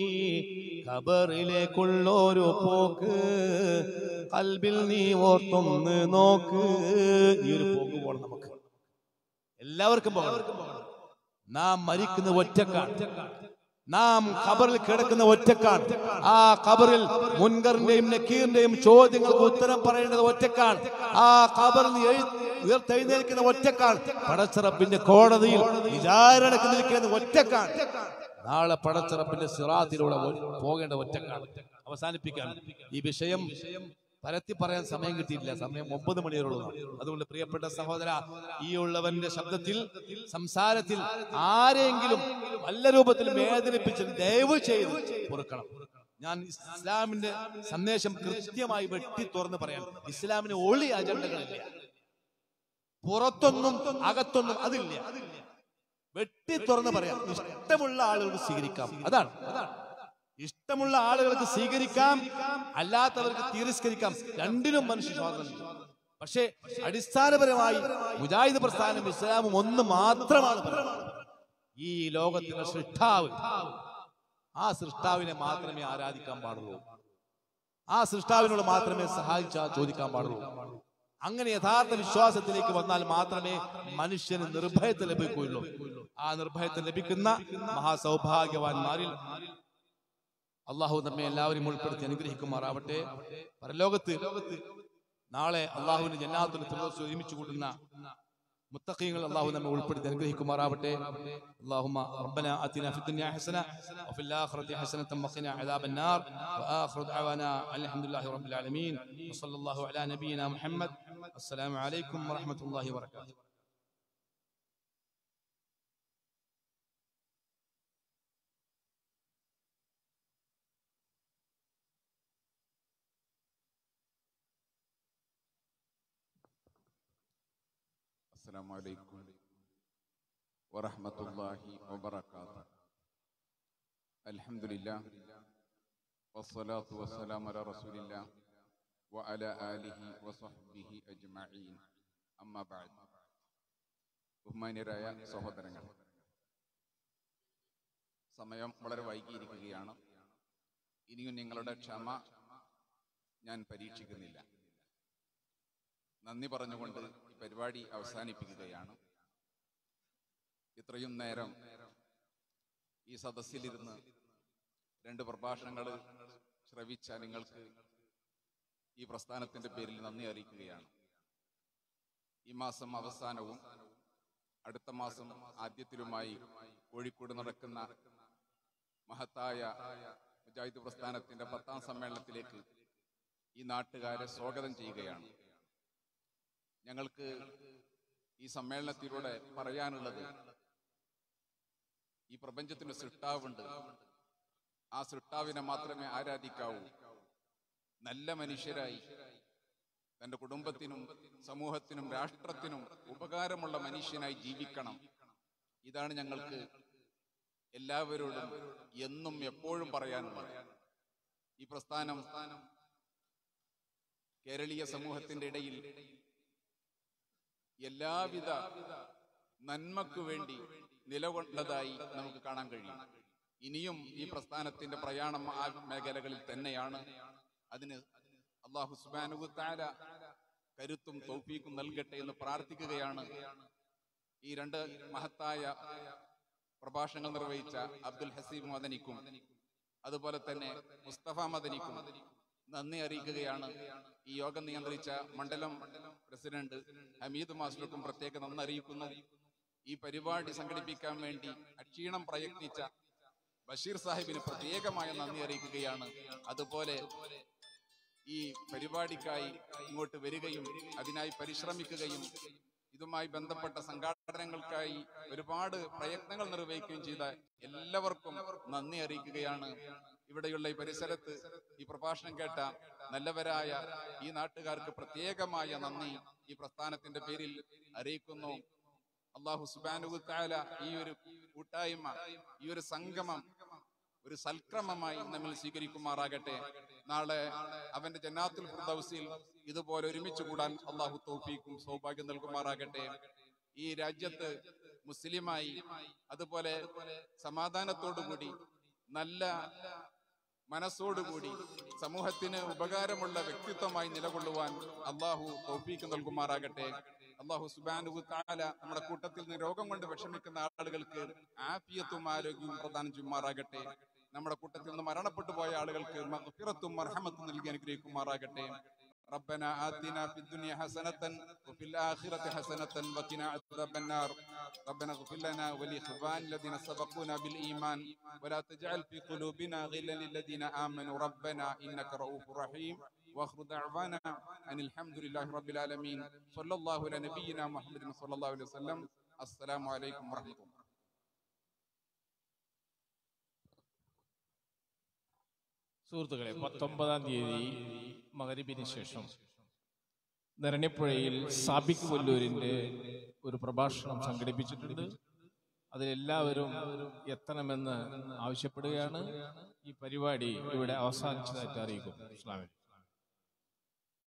ഖബറിലേക്കുള്ളൊരു പോക്ക് കൽബിൽ നീ ഓർത്തൊന്ന് നോക്ക് ഈ ഒരു പോക്ക് പോകണം നമുക്ക് എല്ലാവർക്കും പോകണം നാം മരിക്കുന്ന ഒറ്റക്കാണ് നാം ഖബറിൽ കിടക്കുന്ന ഒറ്റക്കാണ് ആ ഖബറിൽ മുൻകറിന്റെയും നക്കീറിന്റെയും ചോദ്യങ്ങൾക്ക് ഉത്തരം പറയേണ്ടത് ഒറ്റക്കാണ് ആ ഖബറിൽ എഴു- ഉയർത്തെഴുന്നേൽക്കുന്ന ഒറ്റക്കാണ് പടച്ചിറപ്പിന്റെ കോടതിയിൽ വിചാരണക്ക് നിൽക്കുന്ന ഒറ്റക്കാണ് നാളെ പടച്ചിറപ്പിന്റെ സിറാത്തിലൂടെ ഒ- പോകേണ്ട ഒറ്റക്കാണ് അവസാനിപ്പിക്കാൻ ഈ വിഷയം പരത്തി പറയാൻ സമയം കിട്ടിയില്ല സമയം ഒമ്പത് മണിയോളം അതുകൊണ്ട് പ്രിയപ്പെട്ട സഹോദര ഈ ഉള്ളവന്റെ ശബ്ദത്തിൽ സംസാരത്തിൽ ആരെങ്കിലും വല്ല രൂപത്തിൽ വേദനിപ്പിച്ച് ദയവ് ചെയ്ത് പൊറുക്കണം ഞാൻ ഇസ്ലാമിന്റെ സന്ദേശം കൃത്യമായി വെട്ടി തുറന്ന് പറയാം ഇസ്ലാമിന് ഒളി അജണ്ടകളില്ല പുറത്തൊന്നും അകത്തൊന്നും അതില്ല വെട്ടി തുറന്ന് പറയാം ഇഷ്ടമുള്ള ആളുകൾക്ക് സ്വീകരിക്കാം അതാണ് അതാണ് ഇഷ്ടമുള്ള ആളുകൾക്ക് സ്വീകരിക്കാം അല്ലാത്തവർക്ക് തിരസ്കരിക്കാം രണ്ടിനും മനുഷ്യ സ്വാതന്ത്ര്യം പക്ഷേ അടിസ്ഥാനപരമായി മുജാഹിദ് പ്രസ്ഥാനം ഇസ്ലാമും ഒന്ന് മാത്രമാണ് പറയുന്നത്. ഈ ലോകത്തിന്റെ സൃഷ്ടാവ് ആ സൃഷ്ടാവിനെ മാത്രമേ ആരാധിക്കാൻ പാടുള്ളൂ ആ സൃഷ്ടാവിനോട് മാത്രമേ സഹായിച്ച ചോദിക്കാൻ പാടുള്ളൂ അങ്ങനെ യഥാർത്ഥ വിശ്വാസത്തിലേക്ക് വന്നാൽ മാത്രമേ മനുഷ്യന് നിർഭയത്തെ ലഭിക്കുകയുള്ളൂ ആ നിർഭയത്തെ ലഭിക്കുന്ന മഹാസൗഭാഗ്യവാന്മാരിൽ അള്ളാഹു നമ്മെ എല്ലാവരും ഉൾപ്പെടുത്തി അനുഗ്രഹിക്കുമാറാവട്ടെ പരലോകത്ത് നാളെ അള്ളാഹുവിന്റെ ജന്നാത്തുൽ ഫിർദൗസ് ഒരുമിച്ച് കൂട്ടുന്ന മുത്തഖീങ്ങൾ അള്ളാഹു നമ്മെ ഉൾപ്പെടുത്തി അനുഗ്രഹിക്കുമാറാവട്ടെ اللهم ربنا آتنا في الدنيا حسنة وفي الآخرة حسنة وقنا عذاب النار وآخر دعوانا أن الحمد لله رب العالمين وصلى الله على نبينا محمد السلام عليكم ورحمة الله وبركاته السلام عليكم ورحمة الله وبركاته الحمد لله والصلاة والسلام على رسول الله وعلى آله وصحبه أجمعين أما بعد ബഹുമാന്യരായ സഹോദരങ്ങൾ സമയം വളരെ വൈകിയിരിക്കുകയാണ് ഇനിയും നിങ്ങളുടെ ക്ഷമ ഞാൻ പരീക്ഷിക്കുന്നില്ല നന്ദി പറഞ്ഞുകൊണ്ട് ഈ പരിപാടി അവസാനിപ്പിക്കുകയാണ് ഇത്രയും നേരം ഈ സദസ്സിലിരുന്ന് രണ്ട് പ്രഭാഷണങ്ങൾ ശ്രവിച്ച നിങ്ങൾക്ക് ഈ പ്രസ്ഥാനത്തിന്റെ പേരിൽ നന്ദി അറിയിക്കുകയാണ് ഈ മാസം അവസാനവും അടുത്ത മാസം ആദ്യത്തിലുമായി കോഴിക്കോട് നടക്കുന്ന മഹത്തായ മുജാഹിദ് പ്രസ്ഥാനത്തിന്റെ പത്താം സമ്മേളനത്തിലേക്ക് ഈ നാട്ടുകാരെ സ്വാഗതം ചെയ്യുകയാണ് ഞങ്ങൾക്ക് ഈ സമ്മേളനത്തിലൂടെ പറയാനുള്ളത് ഈ പ്രപഞ്ചത്തിന് സൃഷ്ടാവുണ്ട് ആ സൃഷ്ടാവിനെ മാത്രമേ ആരാധിക്കാവൂ നല്ല മനുഷ്യരായി തന്റെ കുടുംബത്തിനും സമൂഹത്തിനും രാഷ്ട്രത്തിനും ഉപകാരമുള്ള മനുഷ്യനായി ജീവിക്കണം ഇതാണ് ഞങ്ങൾക്ക് എല്ലാവരോടും എന്നും എപ്പോഴും പറയാനുള്ളത് ഈ പ്രസ്ഥാനം കേരളീയ സമൂഹത്തിന്റെ ഇടയിൽ എല്ലാവിധ നന്മക്കു വേണ്ടി നിലകൊണ്ടതായി നമുക്ക് കാണാൻ കഴിയും ഇനിയും ഈ പ്രസ്ഥാനത്തിന്റെ പ്രയാണം ആ മേഖലകളിൽ തന്നെയാണ് അതിന് അള്ളാഹു സുബാനു താര കരുത്തും തൗഫീക്കും നൽകട്ടെ എന്ന് പ്രാർത്ഥിക്കുകയാണ് ഈ രണ്ട് മഹത്തായ പ്രഭാഷണങ്ങൾ നിർവഹിച്ച അബ്ദുൽ ഹസീബ് മദനിക്കും അതുപോലെ തന്നെ മുസ്തഫ മദനിക്കും നന്ദി അറിയിക്കുകയാണ് ഈ യോഗം നിയന്ത്രിച്ച മണ്ഡലം പ്രസിഡന്റ് ഹമീദ് മാസ്റ്റർക്കും പ്രത്യേക നന്ദി അറിയിക്കുന്നു ഈ പരിപാടി സംഘടിപ്പിക്കാൻ വേണ്ടി അക്ഷീണം പ്രയത്നിച്ച ബഷീർ സാഹിബിന് പ്രത്യേകമായ നന്ദി അറിയിക്കുകയാണ് അതുപോലെ ഈ പരിപാടിക്കായി ഇങ്ങോട്ട് വരികയും അതിനായി പരിശ്രമിക്കുകയും ഇതുമായി ബന്ധപ്പെട്ട സംഘാടനങ്ങൾക്കായി ഒരുപാട് പ്രയത്നങ്ങൾ നിർവഹിക്കുകയും ചെയ്ത എല്ലാവർക്കും നന്ദി അറിയിക്കുകയാണ് ഇവിടെയുള്ള ഈ പരിസരത്ത് ഈ പ്രഭാഷണം കേട്ട നല്ലവരായ ഈ നാട്ടുകാർക്ക് പ്രത്യേകമായ നന്ദി ഈ പ്രസ്ഥാനത്തിന്റെ പേരിൽ അറിയിക്കുന്നു അള്ളാഹു സുബാനു താല ഈ ഒരു കൂട്ടായ്മ ഈ ഒരു സംഗമം ഒരു സൽക്രമമായി നമ്മൾ സ്വീകരിക്കുമാറാകട്ടെ നാളെ അവന്റെ ജന്നാത്തുൽ ഫിർദൗസിൽ ഇതുപോലെ ഒരുമിച്ച് കൂടാൻ അള്ളാഹു തൗഫീക്കും സൗഭാഗ്യം നൽകുമാറാകട്ടെ ഈ രാജ്യത്ത് മുസ്ലിമായി അതുപോലെ സമാധാനത്തോടുകൂടി നല്ല മനസ്സോടുകൂടി സമൂഹത്തിന് ഉപകാരമുള്ള വ്യക്തിത്വമായി നിലകൊള്ളുവാൻ അള്ളാഹു തൗഫീക്ക് നൽകുമാറാകട്ടെ അള്ളാഹു സുബാനു താല നമ്മുടെ കൂട്ടത്തിൽ നിന്ന് രോഗം കൊണ്ട് വിഷമിക്കുന്ന ആളുകൾക്ക് ആഫിയത്തും ആരോഗ്യവും പ്രദാനം ചെയ്യുമാറാകട്ടെ നമ്മുടെ കൂട്ടത്തിൽ നിന്ന് മരണപ്പെട്ടു പോയ ആളുകൾക്ക് മഗ്ഫിറത്തും മർഹമത്തും നൽകി അനുഗ്രഹിക്കുമാറാകട്ടെ ربنا آتنا في الدنيا حسنة وفي الآخرة حسنة وقنا عذاب النار ربنا اغفر لنا ولإخوان الذين سبقونا بالإيمان ولا تجعل في قلوبنا غلا للذين آمنوا ربنا إنك رؤوف رحيم واخر دعوانا أن الحمد لله رب العالمين صلى الله على نبينا محمد صلى الله عليه وسلم السلام عليكم ورحمة الله സുഹൃത്തുക്കളെ പത്തൊമ്പതാം തീയതി മകരിബിന് ശേഷം നെരണിപ്പുഴയിൽ സാബിക് കൊല്ലൂരിന്റെ ഒരു പ്രഭാഷണം സംഘടിപ്പിച്ചിട്ടുണ്ട് അതിലെല്ലാവരും എത്തണമെന്ന് ആവശ്യപ്പെടുകയാണ് ഈ പരിപാടി ഇവിടെ അവസാനിച്ചതായിട്ട് അറിയിക്കും ഇസ്ലാമിൽ